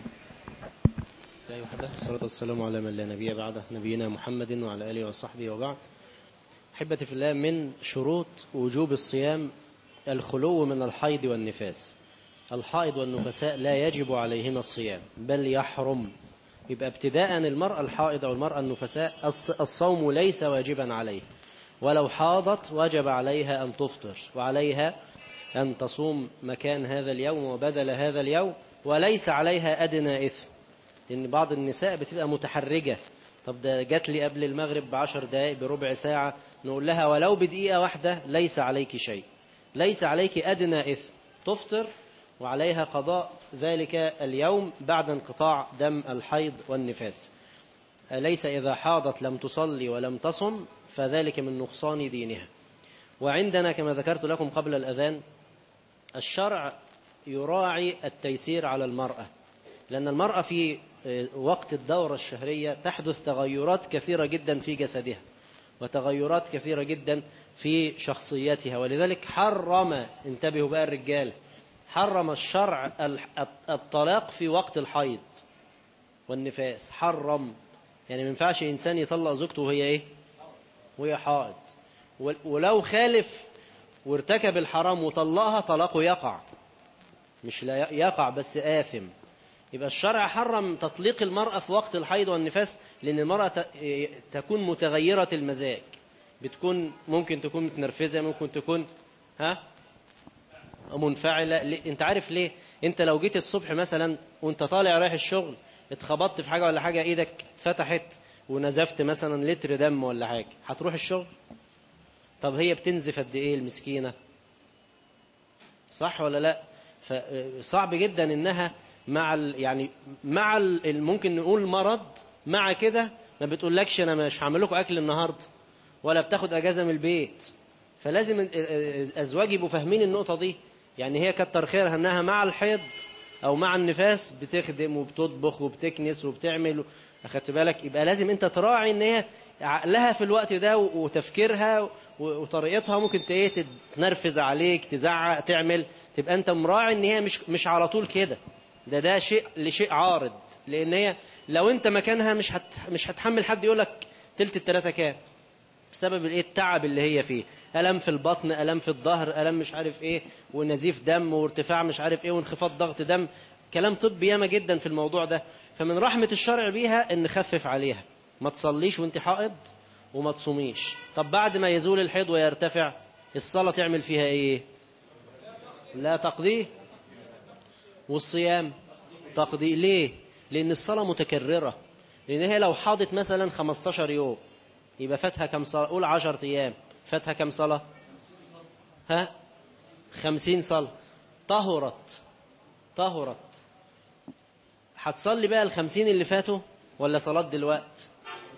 لا يحدث الصلاة والسلام على من لا نبي بعده نبينا محمد وعلى آله وصحبه وبعد أحبتي في الله من شروط وجوب الصيام الخلو من الحيض والنفاس الحائض والنفساء لا يجب عليهما الصيام بل يحرم يبقى ابتداء المرأة الحائض أو المرأة النفساء الصوم ليس واجبا عليه ولو حاضت وجب عليها أن تفطر وعليها أن تصوم مكان هذا اليوم وبدل هذا اليوم وليس عليها أدنى إثم لأن بعض النساء بتبقى متحرجة طب ده جات لي قبل المغرب بعشر دقائق بربع ساعة نقول لها ولو بدقيقة واحدة ليس عليك شيء ليس عليك أدنى إثم تفطر وعليها قضاء ذلك اليوم بعد انقطاع دم الحيض والنفاس أليس إذا حاضت لم تصلي ولم تصم فذلك من نقصان دينها وعندنا كما ذكرت لكم قبل الأذان الشرع يراعي التيسير على المرأة لأن المرأة في وقت الدورة الشهرية تحدث تغيرات كثيرة جدا في جسدها وتغيرات كثيرة جدا في شخصيتها ولذلك حرم انتبهوا بقى الرجال حرم الشرع الطلاق في وقت الحيض والنفاس حرم يعني ما ينفعش إنسان يطلق زوجته وهي إيه وهي حائض ولو خالف وارتكب الحرام وطلقها طلاقه يقع مش لا يقع بس آثم يبقى الشرع حرم تطليق المرأة في وقت الحيض والنفاس لأن المرأة تكون متغيرة المزاج بتكون ممكن تكون متنرفزة ممكن تكون ها منفعلة انت عارف ليه انت لو جيت الصبح مثلا وانت طالع رايح الشغل اتخبطت في حاجة ولا حاجة ايدك اتفتحت ونزفت مثلا لتر دم ولا حاجة هتروح الشغل طب هي بتنزف قد ايه المسكينة صح ولا لا فصعب جدا انها مع ال يعني مع ال ممكن نقول مرض مع كده ما بتقولكش انا مش هعمل لكم اكل النهارده ولا بتاخد اجازه من البيت فلازم الازواج يبقوا فاهمين النقطه دي يعني هي كتر خيرها انها مع الحيض او مع النفاس بتخدم وبتطبخ وبتكنس وبتعمل اخدت بالك يبقى لازم انت تراعي ان هي عقلها في الوقت ده وتفكيرها وطريقتها ممكن ايه تنرفز عليك تزعق تعمل تبقى انت مراعي ان هي مش مش على طول كده ده ده شيء لشيء عارض لان هي لو انت مكانها مش هت مش هتحمل حد يقول لك تلت التلاته كام بسبب الايه التعب اللي هي فيه الم في البطن الم في الظهر الم مش عارف ايه ونزيف دم وارتفاع مش عارف ايه وانخفاض ضغط دم كلام طبي ياما جدا في الموضوع ده فمن رحمه الشرع بيها ان نخفف عليها ما تصليش وانت حائض وما تصوميش طب بعد ما يزول الحيض ويرتفع الصلاه تعمل فيها ايه لا تقضيه والصيام تقضي ليه لأن الصلاة متكررة لأن هي لو حاضت مثلا 15 يوم يبقى فاتها كم صلاة قول 10 أيام فاتها كم صلاة ها 50 صلاة طهرت طهرت هتصلي بقى الخمسين اللي فاتوا ولا صلاة دلوقت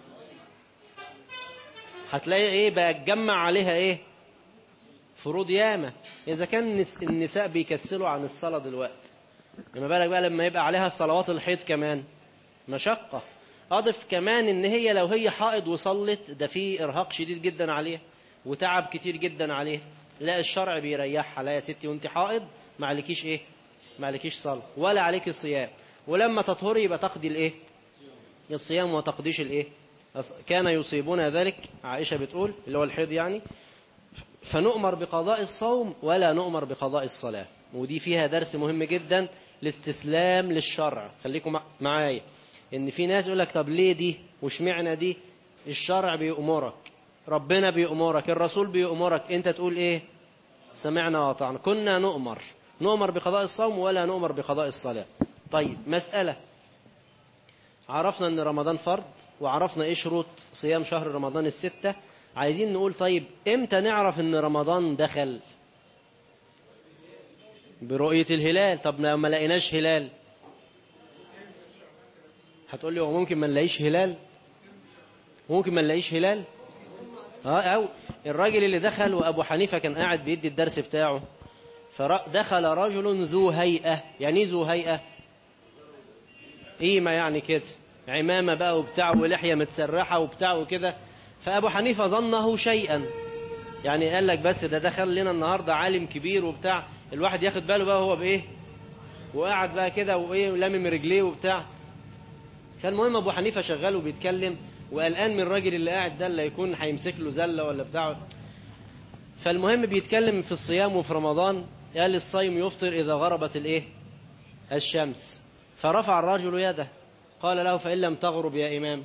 هتلاقي ايه بقى تجمع عليها ايه فروض ياما اذا كان النساء بيكسلوا عن الصلاة دلوقتي لما بالك بقى لما يبقى عليها صلوات الحيض كمان مشقة أضف كمان إن هي لو هي حائض وصلت ده في إرهاق شديد جدا عليها وتعب كتير جدا عليها لا الشرع بيريحها لا يا ستي وانت حائض ما عليكيش ايه ما عليكيش صلاة ولا عليك الصيام ولما تطهري يبقى تقضي الايه الصيام وما تقضيش الايه كان يصيبنا ذلك عائشة بتقول اللي هو الحيض يعني فنؤمر بقضاء الصوم ولا نؤمر بقضاء الصلاة ودي فيها درس مهم جدا الاستسلام للشرع خليكم معايا ان في ناس يقول لك طب ليه دي واشمعنى دي الشرع بيأمرك ربنا بيأمرك الرسول بيأمرك انت تقول ايه سمعنا وأطعنا كنا نؤمر نؤمر بقضاء الصوم ولا نؤمر بقضاء الصلاة طيب مسألة عرفنا ان رمضان فرض وعرفنا ايه شروط صيام شهر رمضان الستة عايزين نقول طيب امتى نعرف ان رمضان دخل برؤية الهلال طب لو ما لقيناش هلال هتقول لي هو ممكن ما نلاقيش هلال ممكن ما نلاقيش هلال اه او الراجل اللي دخل وابو حنيفه كان قاعد بيدي الدرس بتاعه فدخل رجل ذو هيئه يعني ذو هيئه قيمه يعني كده عمامه بقى وبتاع ولحيه متسرحه وبتاع وكده فابو حنيفه ظنه شيئا يعني قال لك بس ده دخل لنا النهارده عالم كبير وبتاع الواحد ياخد باله بقى هو بايه وقاعد بقى كده وايه ولامم رجليه وبتاع فالمهم ابو حنيفه شغال وبيتكلم وقلقان من الراجل اللي قاعد ده اللي يكون هيمسك له زله ولا بتاع فالمهم بيتكلم في الصيام وفي رمضان قال الصيم يفطر اذا غربت الايه الشمس فرفع الرجل يده قال له فان لم تغرب يا امام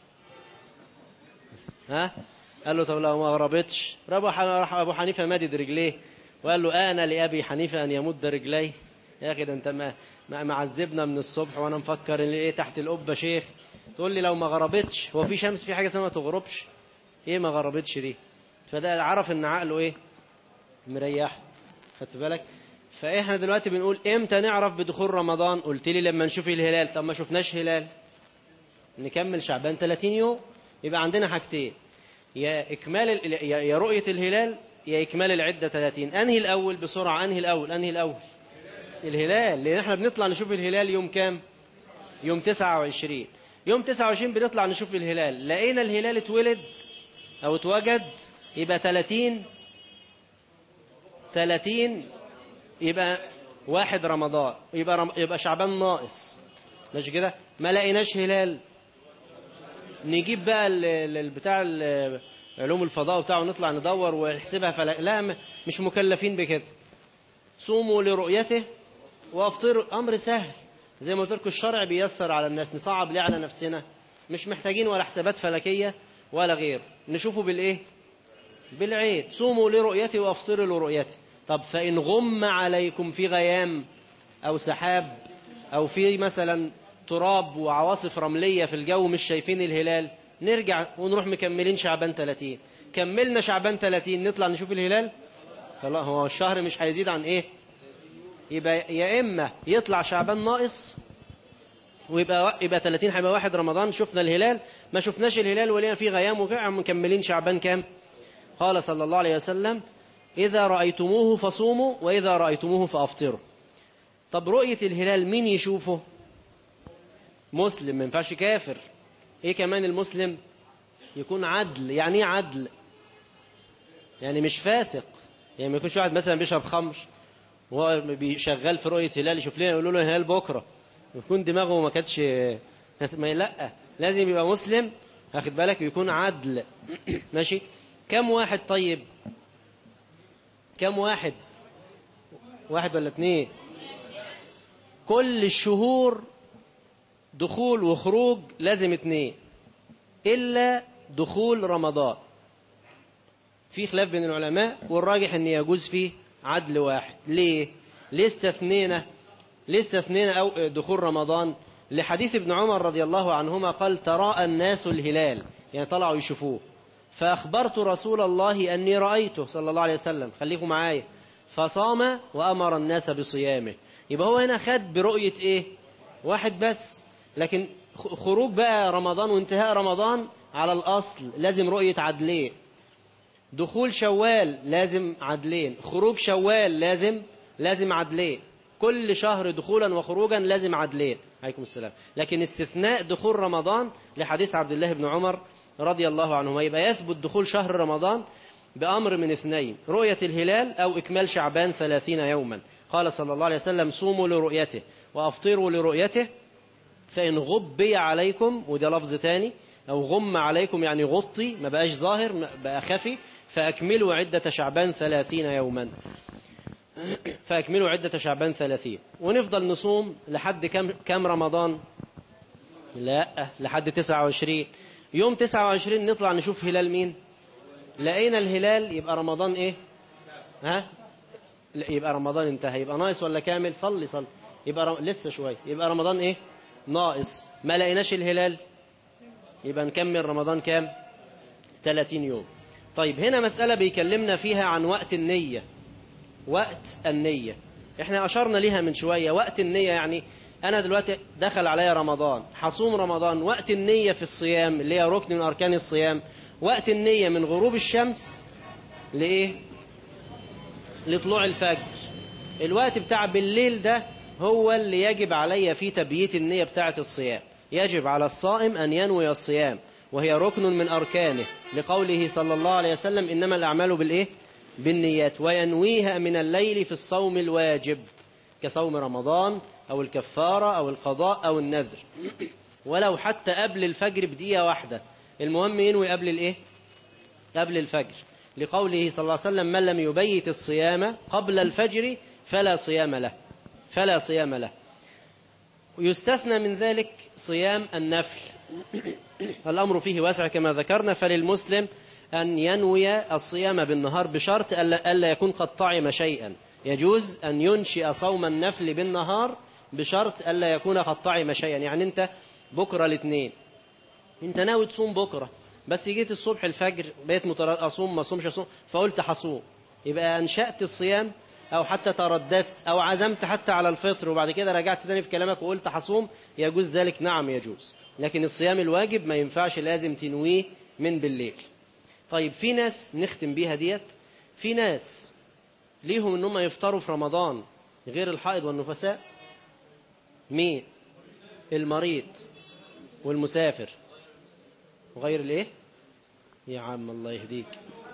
ها قال له طب لو ما غربتش راح ابو حنيفه مادد رجليه وقال له انا لابي حنيفه ان يمد رجليه يا اخي ده انت ما معذبنا من الصبح وانا مفكر ان ايه تحت القبه شيخ تقول لي لو ما غربتش هو في شمس في حاجه اسمها ما تغربش ايه ما غربتش دي فده عرف ان عقله ايه مريح خدت بالك فاحنا دلوقتي بنقول امتى نعرف بدخول رمضان قلت لي لما نشوف الهلال طب ما شفناش هلال نكمل شعبان 30 يوم يبقى عندنا حاجتين يا إكمال يا رؤية الهلال يا إكمال العدة 30 أنهي الأول بسرعة أنهي الأول أنهي الأول الهلال لأن احنا بنطلع نشوف الهلال يوم كام يوم 29 يوم 29 بنطلع نشوف الهلال لقينا الهلال اتولد أو اتوجد يبقى 30 30 يبقى واحد رمضان يبقى رم... يبقى شعبان ناقص ماشي كده ما لقيناش هلال نجيب بقى ال- ال- بتاع ال- علوم الفضاء بتاعه ونطلع ندور ونحسبها فلا لا م- مش مكلفين بكده صوموا لرؤيته وافطروا امر سهل زي ما قلت لكم الشرع بيسر على الناس نصعب ليه على نفسنا مش محتاجين ولا حسابات فلكيه ولا غير نشوفه بالايه بالعين صوموا لرؤيته وافطروا لرؤيته طب فان غم عليكم في غيام او سحاب او في مثلا تراب وعواصف رمليه في الجو مش شايفين الهلال نرجع ونروح مكملين شعبان 30 كملنا شعبان 30 نطلع نشوف الهلال خلاص هو الشهر مش هيزيد عن ايه يبقى يا اما يطلع شعبان ناقص ويبقى يبقى 30 هيبقى واحد رمضان شفنا الهلال ما شفناش الهلال ولينا في غيام وكده مكملين شعبان كام قال صلى الله عليه وسلم إذا رأيتموه فصوموا وإذا رأيتموه فأفطروا طب رؤية الهلال مين يشوفه مسلم ما ينفعش كافر ايه كمان المسلم يكون عدل يعني ايه عدل يعني مش فاسق يعني ما يكونش واحد مثلا بيشرب خمر وهو شغال في رؤية هلال يشوف لنا يقولوا له الهلال بكرة يكون دماغه ما كانتش ما لا لازم يبقى مسلم واخد بالك يكون عدل ماشي كم واحد طيب كم واحد واحد ولا اتنين كل الشهور دخول وخروج لازم اتنين إلا دخول رمضان في خلاف بين العلماء والراجح ان يجوز فيه عدل واحد ليه ليه استثنينا ليه استثنينا أو دخول رمضان لحديث ابن عمر رضي الله عنهما قال تراءى الناس الهلال يعني طلعوا يشوفوه فأخبرت رسول الله أني رأيته صلى الله عليه وسلم خليكم معايا فصام وأمر الناس بصيامه يبقى هو هنا خد برؤية إيه واحد بس لكن خروج بقى رمضان وانتهاء رمضان على الأصل لازم رؤية عدلين دخول شوال لازم عدلين خروج شوال لازم لازم عدلين كل شهر دخولا وخروجا لازم عدلين عليكم السلام لكن استثناء دخول رمضان لحديث عبد الله بن عمر رضي الله عنهما يبقى يثبت دخول شهر رمضان بأمر من اثنين رؤية الهلال أو إكمال شعبان ثلاثين يوما قال صلى الله عليه وسلم صوموا لرؤيته وأفطروا لرؤيته فإن غبي عليكم وده لفظ تاني أو غم عليكم يعني غطي ما بقاش ظاهر بقى خفي فأكملوا عدة شعبان ثلاثين يوما فأكملوا عدة شعبان ثلاثين ونفضل نصوم لحد كم, كم رمضان لا لحد تسعة وعشرين يوم تسعة وعشرين نطلع نشوف هلال مين لقينا الهلال يبقى رمضان ايه ها لا يبقى رمضان انتهى يبقى ناقص ولا كامل صلي صلي يبقى رم... لسه شوية يبقى رمضان ايه ناقص ما لقيناش الهلال يبقى نكمل رمضان كام 30 يوم طيب هنا مسألة بيكلمنا فيها عن وقت النية وقت النية احنا أشرنا ليها من شوية وقت النية يعني أنا دلوقتي دخل عليا رمضان حصوم رمضان وقت النية في الصيام اللي هي ركن من أركان الصيام وقت النية من غروب الشمس لإيه لطلوع الفجر الوقت بتاع بالليل ده هو اللي يجب علي فيه تبييت النية بتاعة الصيام يجب على الصائم أن ينوي الصيام وهي ركن من أركانه لقوله صلى الله عليه وسلم إنما الأعمال بالإيه بالنيات وينويها من الليل في الصوم الواجب كصوم رمضان أو الكفارة أو القضاء أو النذر ولو حتى قبل الفجر بدقيقة واحدة المهم ينوي قبل الإيه قبل الفجر لقوله صلى الله عليه وسلم من لم يبيت الصيام قبل الفجر فلا صيام له فلا صيام له ويستثنى من ذلك صيام النفل الأمر فيه واسع كما ذكرنا فللمسلم أن ينوي الصيام بالنهار بشرط ألا يكون قد طعم شيئا يجوز أن ينشئ صوم النفل بالنهار بشرط ألا يكون قد طعم شيئا يعني أنت بكرة الاثنين أنت ناوي تصوم بكرة بس جيت الصبح الفجر بقيت متر... أصوم ما أصومش أصوم فقلت حصوم يبقى أنشأت الصيام أو حتى ترددت أو عزمت حتى على الفطر وبعد كده رجعت تاني في كلامك وقلت حصوم يجوز ذلك نعم يجوز لكن الصيام الواجب ما ينفعش لازم تنويه من بالليل طيب في ناس نختم بيها ديت في ناس ليهم ان هم يفطروا في رمضان غير الحائض والنفساء مين المريض والمسافر وغير الايه يا عم الله يهديك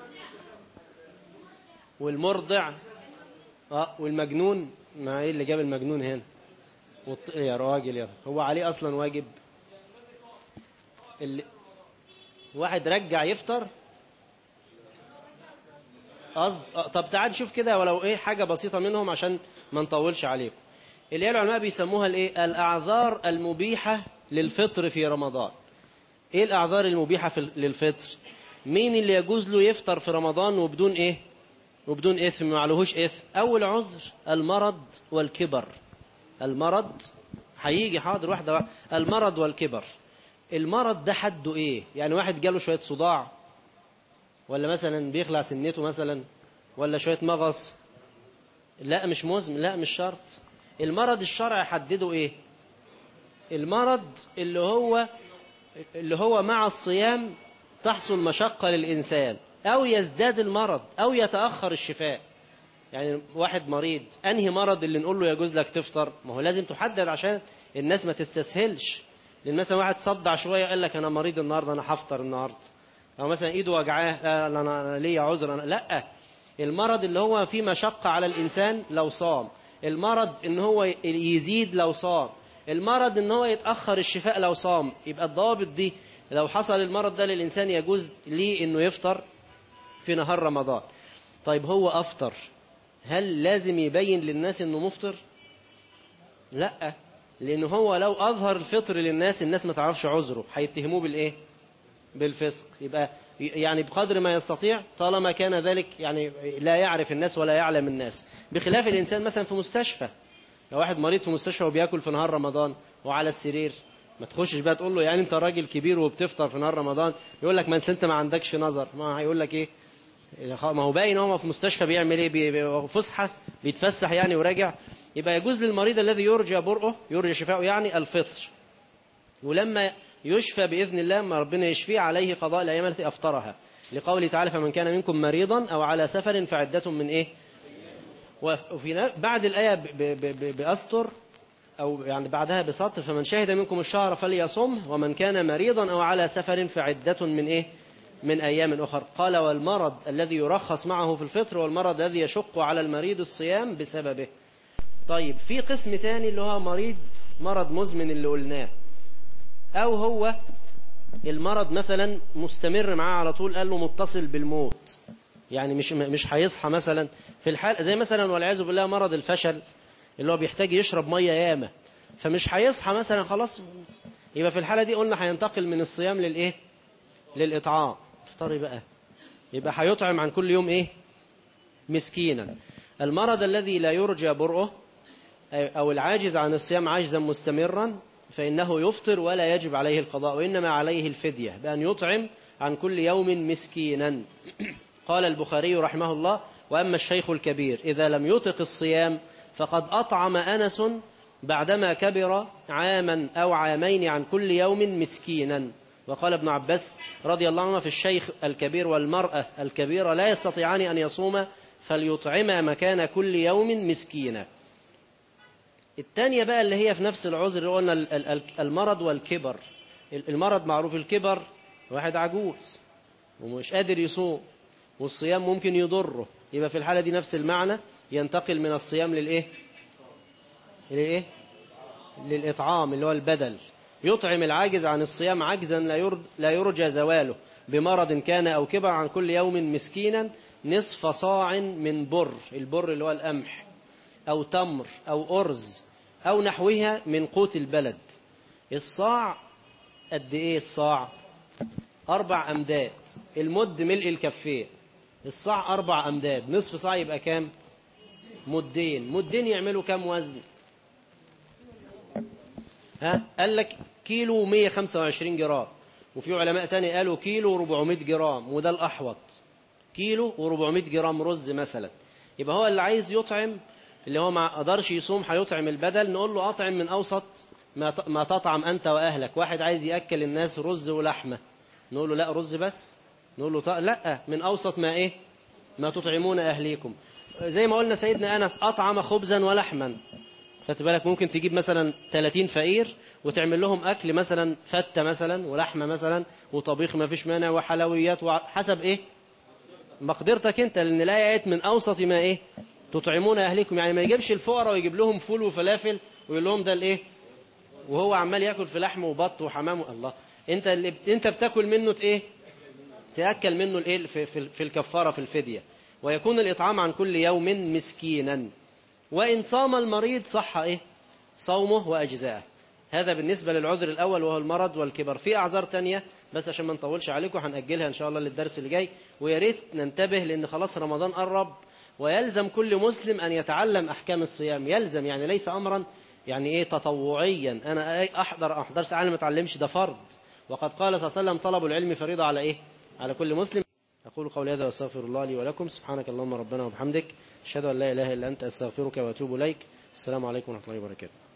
والمرضع اه والمجنون ما ايه اللي جاب المجنون هنا والط... يا راجل يا هو عليه اصلا واجب اللي واحد رجع يفطر قصد آه، طب تعال نشوف كده ولو ايه حاجه بسيطه منهم عشان ما نطولش عليكم اللي هي العلماء بيسموها الايه الاعذار المبيحه للفطر في رمضان ايه الاعذار المبيحه في للفطر مين اللي يجوز له يفطر في رمضان وبدون ايه وبدون اثم ما عليهوش اثم اول عذر المرض والكبر المرض هيجي حاضر واحده واحدة. المرض والكبر المرض ده حده ايه يعني واحد جاله شويه صداع ولا مثلا بيخلع سنته مثلا ولا شويه مغص لا مش مزمن لا مش شرط المرض الشرعي حدده ايه المرض اللي هو اللي هو مع الصيام تحصل مشقة للإنسان أو يزداد المرض أو يتأخر الشفاء يعني واحد مريض أنهي مرض اللي نقول له يجوز لك تفطر ما هو لازم تحدد عشان الناس ما تستسهلش لأن مثلا واحد صدع شوية قال لك أنا مريض النهاردة أنا هفطر النهاردة أو مثلا إيده وجعاه لا لا، أنا أنا ليا عذر أنا لا المرض اللي هو فيه مشقة على الإنسان لو صام المرض إن هو يزيد لو صام المرض إن هو يتأخر الشفاء لو صام يبقى الضوابط دي لو حصل المرض ده للإنسان يجوز ليه إنه يفطر في نهار رمضان طيب هو أفطر هل لازم يبين للناس إنه مفطر لا لأنه هو لو أظهر الفطر للناس الناس ما تعرفش عذره هيتهموه بالإيه بالفسق يبقى يعني بقدر ما يستطيع طالما كان ذلك يعني لا يعرف الناس ولا يعلم الناس بخلاف الإنسان مثلا في مستشفى لو واحد مريض في مستشفى وبياكل في نهار رمضان وعلى السرير ما تخشش بقى تقول له يعني انت راجل كبير وبتفطر في نهار رمضان يقول لك ما انت انت ما عندكش نظر ما هيقول لك ايه ما هو باين هو في مستشفى بيعمل ايه بي- بي- فسحه بيتفسح يعني وراجع يبقى يجوز للمريض الذي يرجى برؤه يرجى شفاؤه يعني الفطر ولما يشفى باذن الله ما ربنا يشفيه عليه قضاء الايام التي افطرها لقوله تعالى فمن كان منكم مريضا او على سفر فعده من ايه وفي نا- بعد الايه ب- ب- ب- باسطر أو يعني بعدها بسطر فمن شهد منكم الشهر فليصم ومن كان مريضا أو على سفر فعدة من إيه من أيام أخر قال والمرض الذي يرخص معه في الفطر والمرض الذي يشق على المريض الصيام بسببه طيب في قسم تاني اللي هو مريض مرض مزمن اللي قلناه أو هو المرض مثلا مستمر معاه على طول قال له متصل بالموت يعني مش مش هيصحى مثلا في الحال زي مثلا والعياذ بالله مرض الفشل اللي هو بيحتاج يشرب ميه ياما فمش هيصحى مثلا خلاص يبقى في الحاله دي قلنا هينتقل من الصيام للايه للاطعام افطري بقى يبقى هيطعم عن كل يوم ايه مسكينا المرض الذي لا يرجى برؤه او العاجز عن الصيام عاجزا مستمرا فانه يفطر ولا يجب عليه القضاء وانما عليه الفديه بان يطعم عن كل يوم مسكينا قال البخاري رحمه الله واما الشيخ الكبير اذا لم يطق الصيام فقد أطعم أنس بعدما كبر عاما أو عامين عن كل يوم مسكينا وقال ابن عباس رضي الله عنه في الشيخ الكبير والمرأة الكبيرة لا يستطيعان أن يصوما فليطعما مكان كل يوم مسكينا الثانية بقى اللي هي في نفس العذر اللي قلنا ال- ال- المرض والكبر المرض معروف الكبر واحد عجوز ومش قادر يصوم والصيام ممكن يضره يبقى في الحالة دي نفس المعنى ينتقل من الصيام للإيه للإيه للإطعام اللي هو البدل يطعم العاجز عن الصيام عجزا لا يرد لا يرجى زواله بمرض كان أو كبر عن كل يوم مسكينا نصف صاع من بر البر اللي هو القمح أو تمر أو أرز أو نحوها من قوت البلد الصاع قد إيه الصاع أربع أمداد المد ملء الكفين الصاع أربع أمداد نصف صاع يبقى كام مدين مدين يعملوا كام وزن ها قال لك كيلو 125 جرام وفي علماء تاني قالوا كيلو 400 جرام وده الأحوط كيلو و400 جرام رز مثلا يبقى هو اللي عايز يطعم اللي هو ما قدرش يصوم هيطعم البدل نقول له أطعم من أوسط ما ما تطعم أنت وأهلك واحد عايز يأكل الناس رز ولحمة نقول له لا رز بس نقول له ط... لا من أوسط ما إيه ما تطعمون أهليكم زي ما قلنا سيدنا أنس أطعم خبزا ولحما خدت بالك ممكن تجيب مثلا 30 فقير وتعمل لهم اكل مثلا فته مثلا ولحمه مثلا وطبيخ ما فيش مانع وحلويات حسب ايه مقدرتك انت لان الايه من اوسط ما ايه تطعمون اهلكم يعني ما يجيبش الفقراء ويجيب لهم فول وفلافل ويقول لهم ده الايه وهو عمال ياكل في لحم وبط وحمام الله انت اللي انت بتاكل منه ايه تاكل منه الايه في, في, في الكفاره في الفديه ويكون الاطعام عن كل يوم مسكينا وان صام المريض صح ايه صومه واجزاءه هذا بالنسبة للعذر الأول وهو المرض والكبر في أعذار تانية بس عشان ما نطولش عليكم هنأجلها إن شاء الله للدرس اللي جاي ويا ريت ننتبه لأن خلاص رمضان قرب ويلزم كل مسلم أن يتعلم أحكام الصيام يلزم يعني ليس أمرا يعني إيه تطوعيا أنا أحضر أو أحضرش أعلم ما أتعلمش ده فرض وقد قال صلى الله عليه وسلم طلب العلم فريضة على إيه على كل مسلم أقول قولي هذا وأستغفر الله لي ولكم سبحانك اللهم ربنا وبحمدك أشهد أن لا إله إلا أنت أستغفرك وأتوب إليك السلام عليكم ورحمة الله وبركاته